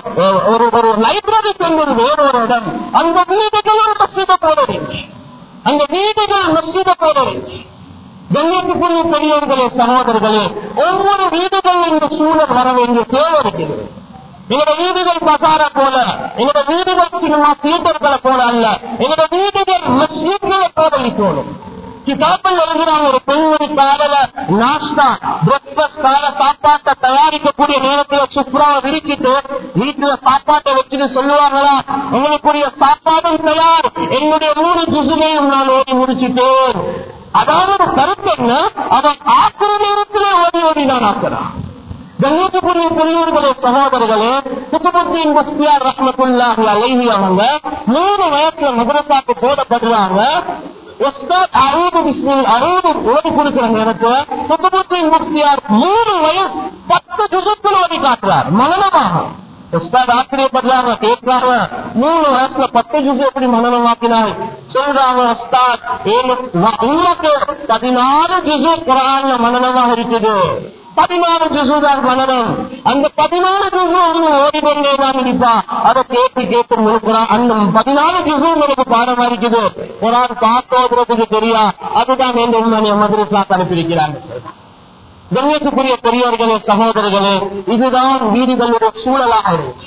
ஒரு ஒரு லைப்ரரிக்கு என்ற ஒரு வேற ஒரு இடம் அந்த வீடுகள் ஒரு மசீத போல இருந்துச்சு அந்த வீடுகள் மசீத போல இருந்துச்சு கண்ணியத்துக்குரிய பெரியவர்களே சகோதரர்களே ஒவ்வொரு வீடுகள் இந்த சூழல் வர வேண்டிய தேவை இருக்கிறது எங்களோட வீடுகள் பசார போல எங்களோட வீடுகள் சினிமா தியேட்டர்களை போல அல்ல எங்களோட வீடுகள் மசீத்களை போல இருக்கணும் கிதாப்பில் எழுதுறாங்க ஒரு பெண்மணி காலையில நாஷ்டா பிரேக்பாஸ்ட் கால சாப்பாட்டை தயாரிக்கக்கூடிய நேரத்துல சுப்ராவை விரிச்சிட்டு வீட்டுல சாப்பாட்டை வச்சுட்டு சொல்லுவாங்களா உங்களுக்குரிய சாப்பாடும் தயார் என்னுடைய மூணு ஜுசுமையும் நான் ஓடி முடிச்சிட்டேன் அதாவது கருத்து என்ன அதை ஆக்குற நேரத்திலே ஓடி ஓடி நான் ஆக்குறான் கண்ணியத்துக்குரிய பெரியவர்களே சகோதரர்களே குத்துபுத்தீன் முஸ்தியார் ரஹமத்துல்லாஹி அலைஹி அவங்க மூணு வயசுல மதுரசாக்கு போடப்படுறாங்க உஸ்தாத் அறுபது பிஸ்மில் அறுபது ஓடி கொடுக்கிற நேரத்துல குத்துபுத்தீன் முஸ்தியார் மூணு வயசு பத்து ஜுசுக்கள் ஓடி காட்டுறார் மனநமாக உஸ்தாத் ஆச்சரியப்படுறாங்க கேட்கிறாங்க மூணு வயசுல பத்து ஜூஸ் எப்படி மனநமாக்கினார் சொல்றாங்க உஸ்தாத் ஏழு உங்களுக்கு பதினாறு ஜுசு குரான்ல மனநமாக இருக்குது பதினாறு ஜுசுதான் மனநம் அந்த பதினாறு ஜுசு ஓடிக்கொண்டே தான் இருப்பா அதை கேட்டு கேட்டு முழுக்கிறான் அந்த பதினாலு ஜுசு உங்களுக்கு பாடமா இருக்குது குரான் பார்த்து ஓதுறதுக்கு தெரியா அதுதான் எந்த உண்மையை மதுரசா அனுப்பியிருக்கிறாங்க கண்ணியத்துக்குரிய பெரியவர்களே சகோதரர்களே இதுதான் வீடுகளுடைய சூழலாக இருந்துச்சு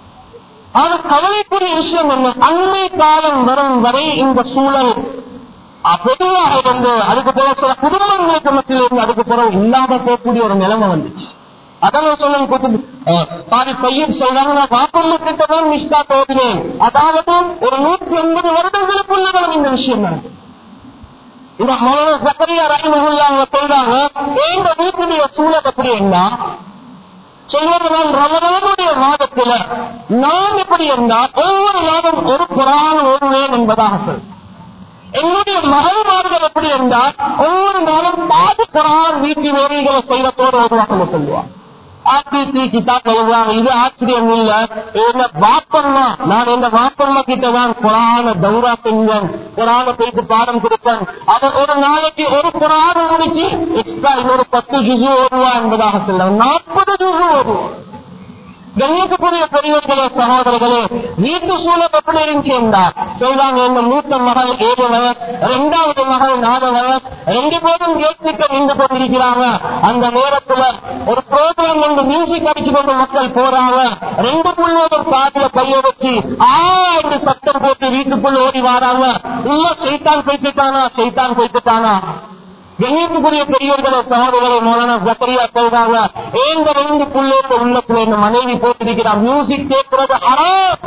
ஆனா கவலைக்குரிய விஷயம் என்ன அண்மை காலம் வரும் வரை இந்த சூழல் அஹ், பொதுவாக இருந்து அதுக்கு பிறகு சில குடும்பங்களுக்கு மத்தியில் இருந்து அதுக்கு பிறகு இல்லாம போகக்கூடிய ஒரு நிலைமை வந்துச்சு அதான் சொல்லுங்க குத்து பாதி பையன் சொல்றாங்க நான் வாப்பம்மா கிட்ட தான் மிஸ்டா தோதினேன் அதாவது ஒரு நூற்றி எண்பது வருடங்களுக்குள்ளதான் இந்த விஷயம் நடக்குது இந்த மௌன சக்கரியா ரஹிமஹுல்லா அவங்க சொல்றாங்க எங்க வீட்டுடைய சூழல் எப்படி என்ன சொல்வது நான் ரமதானுடைய மாதத்துல நான் எப்படி இருந்தால் ஒவ்வொரு நாளும் ஒரு குரான் ஓடுவேன் என்பதாக சொல் என்னுடைய மகள்மார்கள் எப்படி இருந்தால் ஒவ்வொரு நாளும் பாதி குரான் வீட்டு வேலைகளை செய்வத்தோடு ஓடுவாங்க சொல்லுவார் ஆர்டிசி கிதாப் எழுதுறாங்க இது ஆச்சரியம் இல்ல என்ன வாப்பம்மா நான் எந்த வாப்பம்மா கிட்ட தான் குரான தௌரா செஞ்சேன் குரான போயிட்டு பாடம் கொடுப்பேன் அவர் ஒரு நாளைக்கு ஒரு குரான முடிச்சு எக்ஸ்ட்ரா இன்னொரு பத்து ஜுசு ஓடுவா என்பதாக சொல்ல நாற்பது ஜுசு ஓடுவோம் கண்ணியத்துக்குரிய பெரியவர்களே சகோதரர்களே வீட்டு சூழல் எப்படி இருந்துச்சுண்டா சொல்றாங்க இந்த மூத்த மகள் ஏழு வயசு இரண்டாவது மகள் நாலு வயசு ரெண்டு பேரும் கேட்கிட்ட நின்று கொண்டிருக்கிறாங்க அந்த நேரத்துல ஒரு ப்ரோக்ராம் வந்து மியூசிக் அடிச்சு கொண்டு மக்கள் போறாங்க ரெண்டு புள்ளோடும் காதுல கைய வச்சு ஆ என்று சத்தம் போட்டு வீட்டுக்குள்ள ஓடி வராங்க உள்ள செய்தான் போய்த்துட்டானா செய்தான் போய்த்துட்டானா கண்ணியத்துக்குரிய பெரியவர்களே சகோதரர்களை மோலான ஜக்கரியா சொல்றாங்க ஏங்க ரெண்டு புள்ளோட்ட உள்ளத்துல இந்த மனைவி போட்டிருக்கிறான் மியூசிக் கேட்கிறது ஹராம்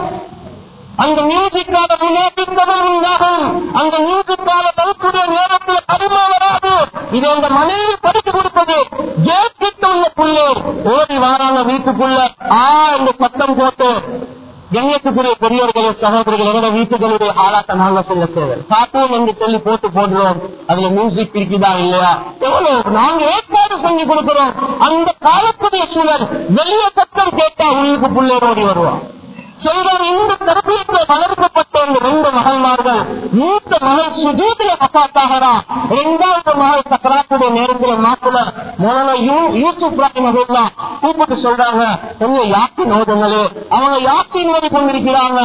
அந்த மியூசிக்கால முன்னேற்றங்கள் உண்டாகும் அந்த மியூசிக்கால பழுக்குடைய நேரத்தில் கடுமை வராது இது அந்த மனைவி படித்து கொடுத்தது கேட்கிட்ட உள்ள புள்ளே ஓடி வாராங்க வீட்டுக்குள்ள ஆ என்று சத்தம் போட்டு கண்ணியத்துக்குரிய பெரியவர்களே சகோதரர்கள் என்னோட வீட்டுகளுடைய ஆளாட்ட நாங்க சொல்ல தேவை காப்போம் என்று சொல்லி போட்டு போடுறோம் அதுல மியூசிக் இருக்குதா இல்லையா எவ்வளவு நாங்க ஏற்பாடு செஞ்சு கொடுக்கிறோம் அந்த காலத்துடைய சூழல் வெளிய சத்தம் கேட்டா உள்ளுக்கு புள்ளேரோடி வருவான் சொல்றார் இந்த தரப்பியத்தில் வளர்க்கப்பட்ட இந்த ரெண்டு மகன்மார்கள் மூத்த மகள் சுஜூதில வசாத்தாகிறா இரண்டாவது மகள் சக்கராத்துடைய நேரத்தில் மாத்துல முதல்ல யூசுப் ராஹிம் அவர்களா கூப்பிட்டு சொல்றாங்க கொஞ்சம் யாத்தி நோதங்களே அவங்க யாத்தி நோடி கொண்டிருக்கிறாங்க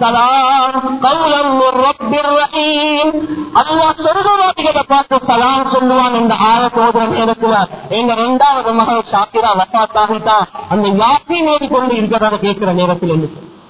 சலாம் கௌலம் ரப்பிர் ரஹீம் அல்லா சொர்க்கவாதிகளை பார்த்து சலாம் சொல்லுவான் இந்த ஆயத்தோதுற நேரத்துல எங்க இரண்டாவது மகள் சாக்கிரா வசாத்தாகிட்டா அந்த யாத்தி நோடி கொண்டு இருக்கிறத கேட்கிற நேரத்தில் என்று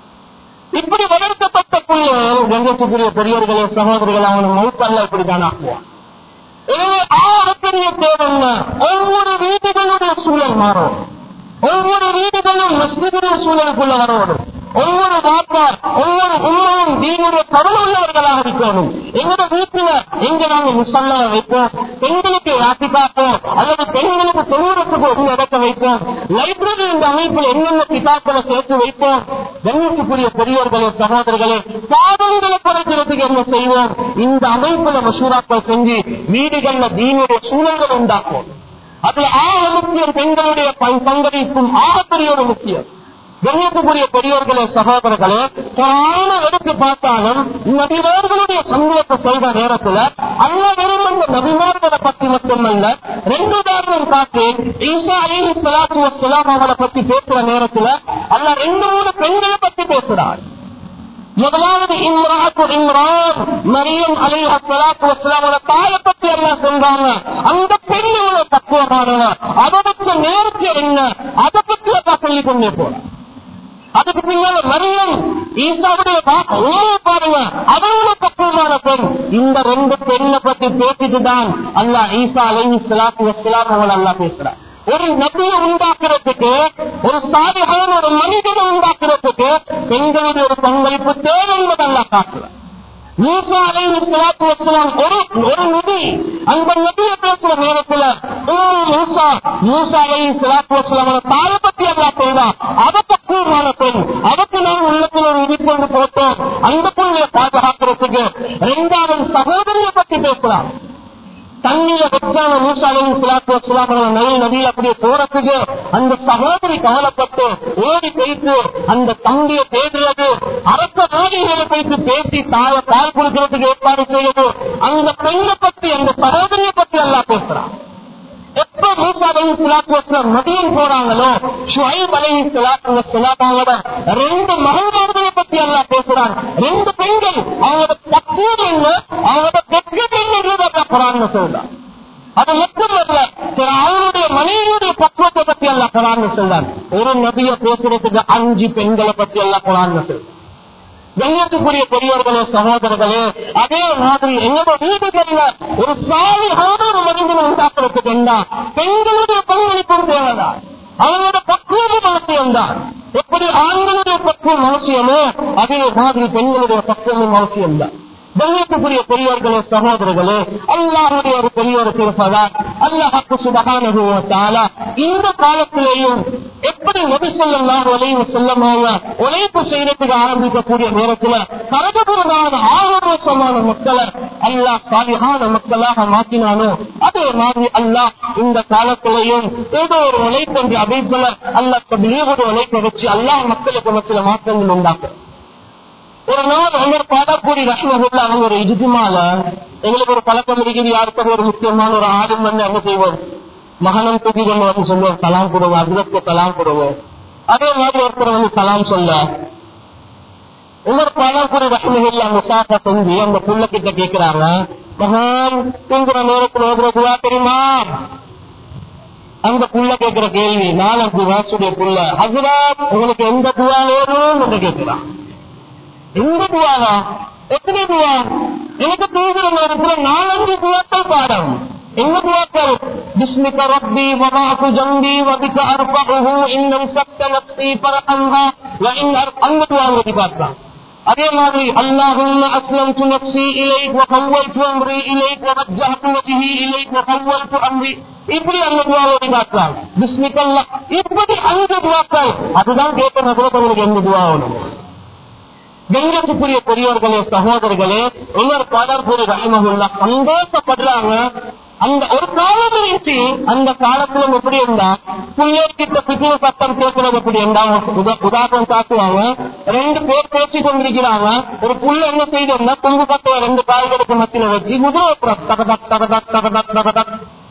இப்படி வளர்க்கப்பட்ட பிள்ளைகள் கங்கத்துக்குரிய பெரியவர்களே சகோதரர்கள் அவனை மௌத்தல்ல இப்படித்தான் ஆக்குவான் எனவே ஆகப்பெரிய தேவைங்க ஒவ்வொரு வீடுகளுடைய சூழல் மாறும் ஒவ்வொரு வீடுகளும் மஸ்ஜிதுடைய சூழலுக்குள்ள வரணும் ஒவ்வொரு வாப்பார் ஒவ்வொரு உண்மையும் தீனுடைய கருணை உள்ளவர்களாக இருக்கணும் எங்களோட வீட்டுல எங்க நாங்க முசல்ல வைப்போம் பெண்களுக்கு ராசி பார்ப்போம் அல்லது பெண்களுக்கு தொழுவதற்கு ஒரு இடத்தை வைப்போம் லைப்ரரி இந்த அமைப்பில் என்னென்ன கிதாக்களை சேர்த்து வைப்போம் கண்ணியத்துக்குரிய பெரியவர்களே சகோதரர்களே பாதங்களை குறைக்கிறதுக்கு என்ன செய்வோம் இந்த அமைப்புல மசூராக்கள் செஞ்சு வீடுகள்ல தீனுடைய சூழல்கள் உண்டாக்கும் அதுல ஆக முக்கியம் பெண்களுடைய பங்களிப்பும் ஆகப்பெரிய ஒரு முக்கியம் கண்ணியத்துக்குரிய பெரியோர்களே சகோதரர்களே தான எடுத்து பார்த்தாலும் நபிமார்களுடைய சந்தேகத்தை செய்த நேரத்துல அல்ல வெறும் அந்த நபிமார்களை பத்தி மட்டுமல்ல ரெண்டு உதாரணம் காட்டி ஈசா அலி சலாத்து வசலாம் அவங்களை பத்தி பேசுற நேரத்துல அல்ல ரெண்டு மூணு பெண்களை பத்தி பேசுறார் முதலாவது இம்ராத்து இம்ரான் மரியம் அலி அசலாத்து வசலாமோட தாயை பத்தி எல்லாம் சொல்றாங்க அந்த பெண் இவ்வளவு தத்துவமானவ அதை பற்றி நேர்ச்சி என்ன அதை பற்றி எல்லாம் சொல்லிக் கொண்டே போறேன் அதுக்கு பின்னால மரியம் ஈசாவுடைய உணவு பாருங்க அதோட பக்குவமான பெண் இந்த ரெண்டு பெண்ணை பத்தி பேசிட்டு தான் அல்லா ஈசா அலை சலாத்து வசலாம் அவன் அல்லா பேசுறான் ஒரு நபியை உண்டாக்குறதுக்கு ஒரு சாதியான ஒரு மனிதனை உண்டாக்குறதுக்கு பெண்களுடைய ஒரு பங்களிப்பு தேவை என்பதெல்லாம் காட்டுறான் மூசா அலை சலாத்து வசலாம் ஒரு ஒரு நபி அந்த நபியை பேசுற நேரத்துல மூசா மூசா அலை சலாத்து வசலாம் தாயை பத்தி எல்லாம் செய்தான் அதை பக்குவமான பெண் அதுக்கு நாம் உள்ளத்தில் ஒரு விதி கொண்டு போட்டோம் அந்த பொண்ணையை பாதுகாக்கிறதுக்கு இரண்டாவது சகோதரியை பத்தி பேசுறான் தண்ணியில வச்சான மூசாலையும் சிலாத்து வசலாம் நவீன நதியில் அப்படியே போறதுக்கு அந்த சகோதரி கவலைப்பட்டு ஓடி போயிட்டு அந்த தங்கிய தேடுறது அரச நாடுகளை போயிட்டு பேசி தாய பால் கொடுக்கறதுக்கு ஏற்பாடு செய்யுது அந்த பெண்ணை பத்தி அந்த சகோதரியை பத்தி எல்லாம் பேசுறான் எப்ப மூசா அலி சலாத்து வசலாம் மதியம் போறாங்களோ ஷுஐப் அலி சலாத்து வசலாமோட ரெண்டு மகன்மார்களை பத்தி எல்லாம் பேசுறாங்க ரெண்டு பெண்கள் அவங்களோட பக்குவம் என்ன அவங்களோட பெற்றது என்ன குரான் சொல்றான் அது மட்டுமல்ல அவருடைய மனைவியுடைய பக்குவத்தை பத்தி எல்லாம் குரான் சொல்றான் ஒரு நபிய பேசுறதுக்கு அஞ்சு பெண்களை பத்தி எல்லாம் குரான் சொல்றான் கண்ணியத்துக்குரிய பெரியவர்களே சகோதரர்களே அதே மாதிரி எங்களோட வீடுகள்ல ஒரு சாலியான ஒரு மனிதனை உண்டாக்குறதுக்கு என்ன பெண்களுடைய பங்களிப்பும் தேவைதான் அவங்களோட பக்குவமும் அவசியம்தான் எப்படி ஆண்களுடைய பக்குவம் அவசியமோ அதே மாதிரி பெண்களுடைய பக்குவமும் அவசியம்தான் கண்ணியத்துக்குரிய பெரியவர்களே சகோதரர்களே அல்லாஹுடைய ஒரு பெரியவர் இருப்பதால் அல்லாஹாக்கு சுபகான இந்த காலத்திலேயும் எப்படி நபி சொல்லலாம் உலக செல்லமாக உழைப்பு செய்யறதுக்கு ஆரம்பிக்கக்கூடிய நேரத்தில் கரகபுரமான ஆரோக்கியமான மக்களை அல்லாஹ் சாலியான மக்களாக மாற்றினானோ அதே மாதிரி அல்லாஹ் இந்த காலத்திலேயும் ஏதோ ஒரு உழைப்பு அமைப்புல அல்லாஹ் ஒரு உழைப்பை வச்சு அல்லாஹ் மக்களுக்கு மத்திய மாற்றங்கள் உண்டாக்கும் ஒரு நாள் அவங்க பாடக்கூடிய ரஷ்மகுல்ல அவங்க ஒரு இஜுமால எங்களுக்கு ஒரு பழக்கம் இருக்குது யாருக்கும் ஒரு முக்கியமான ஒரு ஆடும் வந்து என்ன செய்வோம் மகனம் தூக்கி கொண்டு வந்து சொல்லுவோம் தலாம் கொடுங்க அதிரத்தை தலாம் கொடுங்க அதே மாதிரி ஒருத்தர் வந்து சலாம் சொல்ல உமர் பாலாக்குடி ரஹ்மஹுல்லா முசாஃபா செஞ்சு அந்த புள்ள கிட்ட கேக்குறாங்க மகான் தூங்குற நேரத்தில் ஓதுற துவா தெரியுமா அந்த புள்ள கேட்கிற கேள்வி நாலஞ்சு வயசுடைய புள்ள ஹசரத் உங்களுக்கு எந்த துவா வேணும் என்று கேட்கிறான் எந்த துவாவா எத்தனை துவா எனக்கு தூங்குற நேரத்தில் நாலஞ்சு துவாக்கள் பாடம் எங்க துவாக்கள் பிஸ்மிக ரப்பி வமாக்கு ஜம்பி வபிக அர்பகுஹு இன்னம் சக்த நப்சி பரஹம்ஹா வ இன் அர் அந்த துவாவை பத்தி பார்க்கலாம் அதே மாதிரி அல்லாஹும் அஸ்லம் நப்சி இலைக் வகவல்து அம்ரி இலைக் வவஜ்ஜஹது வஜ்ஹி இலைக் வகவல்து அம்ரி இப்படி அந்த துவாவை பார்க்கலாம் பிஸ்மிகல்லா இப்படி அந்த துவாக்கள் அதுதான் கேட்கிற உங்களுக்கு எந்த துவா வேணும் கங்கத்துக்குரிய பெரியவர்களே சகோதரர்களே உமர் பாடற்பூரி ரஹிமகுல்லா சந்தோஷப்படுறாங்க அந்த ஒரு காலம் இருந்துச்சு அந்த காலத்துல எப்படி இருந்தா பிள்ளைகிட்ட பிடிவு சத்தம் கேட்கறது எப்படி இருந்தா உதா- உதாரணம் காட்டுவாங்க ரெண்டு பேர் பேசி கொண்டிருக்கிறாங்க ஒரு புள்ள என்ன செய்திருந்தா குங்கு பத்த ரெண்டு கால்களுக்கு மத்தியில வச்சு குதிரை ஓட்டுறான். தகதக் தகதக் தகதக் தகதக்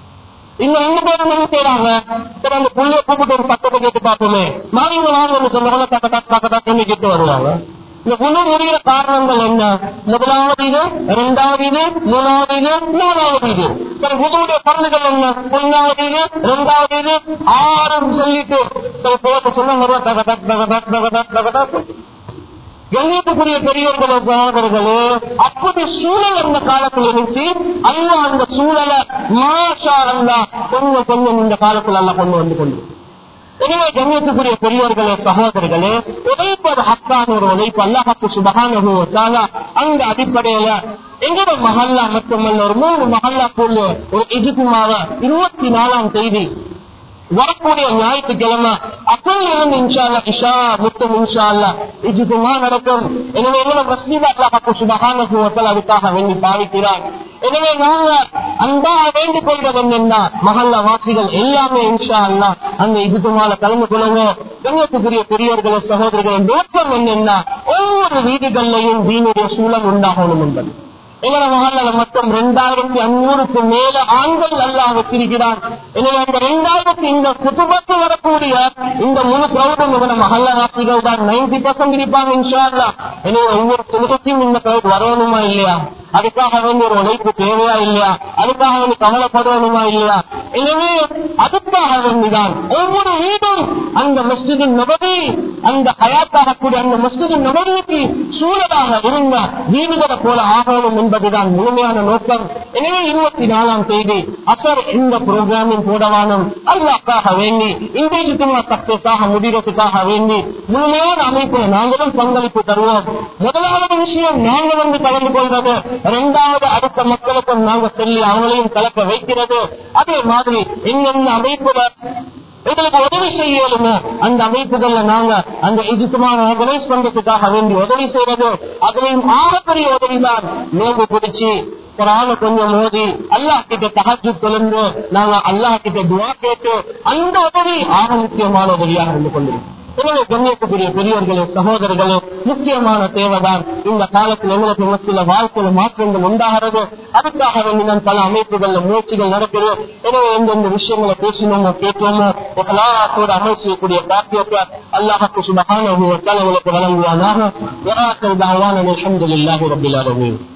இங்க ரெண்டு பேரும் என்ன செய்யறாங்க சரி அந்த புள்ளைய கூப்பிட்டு ஒரு சத்தத்தை கேட்டு பார்ப்போமே மாறிங்க வாங்க சொன்னாங்க தகதக் தகதக் என்று கேட்டு வருவாங்க இந்த குழு முடிகிற காரணங்கள் என்ன முதலாவது இது இரண்டாவது இது மூணாவது இது நாலாவது இது சரி குழுவுடைய பலன்கள் என்ன ஒன்றாவது இது இரண்டாவது இது ஆறு சொல்லிட்டு சரி போட்டு சொன்னாங்க தகதக் தகதக் தகதக் தகதக் கண்ணியத்துக்குரிய பெரியவர்களே சகோதரர்களே அப்படி சூழல் அந்த காலத்தில் இருந்துச்சு அல்லா அந்த சூழலை மாஷா அல்லா கொஞ்சம் கொஞ்சம் இந்த காலத்தில் அல்ல கொண்டு வந்து கொண்டு எனவே கண்ணியத்துக்குரிய பெரியவர்களே சகோதரர்களே உழைப்பது ஹக்கான ஒரு உழைப்பு அல்லாஹாக்கு சுபகான அந்த அடிப்படையில எங்களோட மகல்லா மட்டுமல்ல ஒரு மூணு மகல்லாக்குள்ள ஒரு இதுக்குமாக இருபத்தி நாலாம் தேதி வரக்கூடிய ஞாயிற்றுக்கிழமை அக்கல் இருந்து இன்ஷால்லா இஷா முத்தம் இன்ஷால்லா இதுக்குமா நடக்கும் எனவே எங்களை மஸ்ஜித் அல்லாஹ் சுபகான அதுக்காக வேண்டி பாவிக்கிறார் எனவே நாங்க அன்பா வேண்டிக் கொள்வது என்னன்னா மகல்லா வாசிகள் எல்லாமே இன்ஷா அல்லா அந்த இதுக்குமால கலந்து கொள்ளுங்க கண்ணியத்துக்குரிய பெரியவர்களே சகோதரர்கள் நோக்கம் என்னன்னா ஒவ்வொரு வீடுகள்லையும் தீனுடைய சூழல் உண்டாகணும் என்பது எங்களை மகல்ல மொத்தம் ரெண்டாயிரத்தி அஞ்சூறுக்கு மேல ஆண்கள் அல்லாஹ் வச்சிருக்கிறார் எனவே அந்த ரெண்டாயிரத்தி இந்த குடும்பத்தில் வரக்கூடிய இந்த முழு கிரௌடும் இவங்க மகல்ல வாசிகள் தான் நைன்டி பர்சன்ட் இருப்பாங்க இன்ஷா அல்லா எனவே ஒவ்வொரு குடும்பத்தையும் இந்த கிரௌட் வரணுமா இல்லையா அதுக்காக வேண்டிய ஒரு உழைப்பு தேவையா இல்லையா அதுக்காக வேண்டி கவலைப்படுவணுமா இல்லையா எனவே அதுக்காக வேண்டிதான் ஒவ்வொரு வீடும் அந்த மஸ்ஜிதின் நபதி அந்த ஹயாத்தாகக்கூடிய அந்த மஸ்ஜிதின் நபதிக்கு சூழலாக இருந்த வீடுகளை போல ஆகணும் என்பதுதான் முழுமையான நோக்கம் எனவே இருபத்தி நாலாம் தேதி அசர் இந்த புரோகிராமின் போடவானும் அல்லாக்காக வேண்டி இன்றைக்கு திரும்ப சக்சஸாக முடிவதற்காக வேண்டி முழுமையான அமைப்பில் நாங்களும் பங்களிப்பு தருவோம் முதலாவது விஷயம் நாங்கள் வந்து கலந்து கொள்வது இரண்டாவது அடுத்த மக்களுக்கும் நாங்க சொல்லி அவங்களையும் கலக்க வைக்கிறது அதே மாதிரி எங்கெந்த அமைப்புல எங்களுக்கு உதவி செய்யலுமோ அந்த அமைப்புகள்ல நாங்க அந்த இதுக்குமான ஆர்கனைஸ் பண்றதுக்காக வேண்டி உதவி செய்யறது அதுலயும் ஆகப்பெரிய உதவிதான் நோம்பு பிடிச்சி குரான கொஞ்சம் மோதி அல்லாஹ் கிட்ட தகச்சு தொழுந்து நாங்க அல்லாஹ் கிட்ட துவா கேட்டு அந்த உதவி ஆக முக்கியமான உதவியாக இருந்து கொண்டிருக்கோம் எனவே கண்ணியத்துக்குரிய பெரியவர்களே சகோதரர்களே முக்கியமான தேவைதான் இந்த காலத்தில் எங்களுக்கு மத்தியில வாழ்க்கையில மாற்றங்கள் உண்டாகிறது அதுக்காக வேண்டி நான் பல அமைப்புகள்ல முயற்சிகள் நடக்குது எனவே எந்தெந்த விஷயங்களை பேசினோமோ கேட்டோமோ எல்லாத்தோட அமல் செய்யக்கூடிய பாக்கியத்தை அல்லாஹுக்கு சுபகான உங்களுக்கு வழங்குவானாக அலமதுல்லாஹி ரபில் ஆலமீன்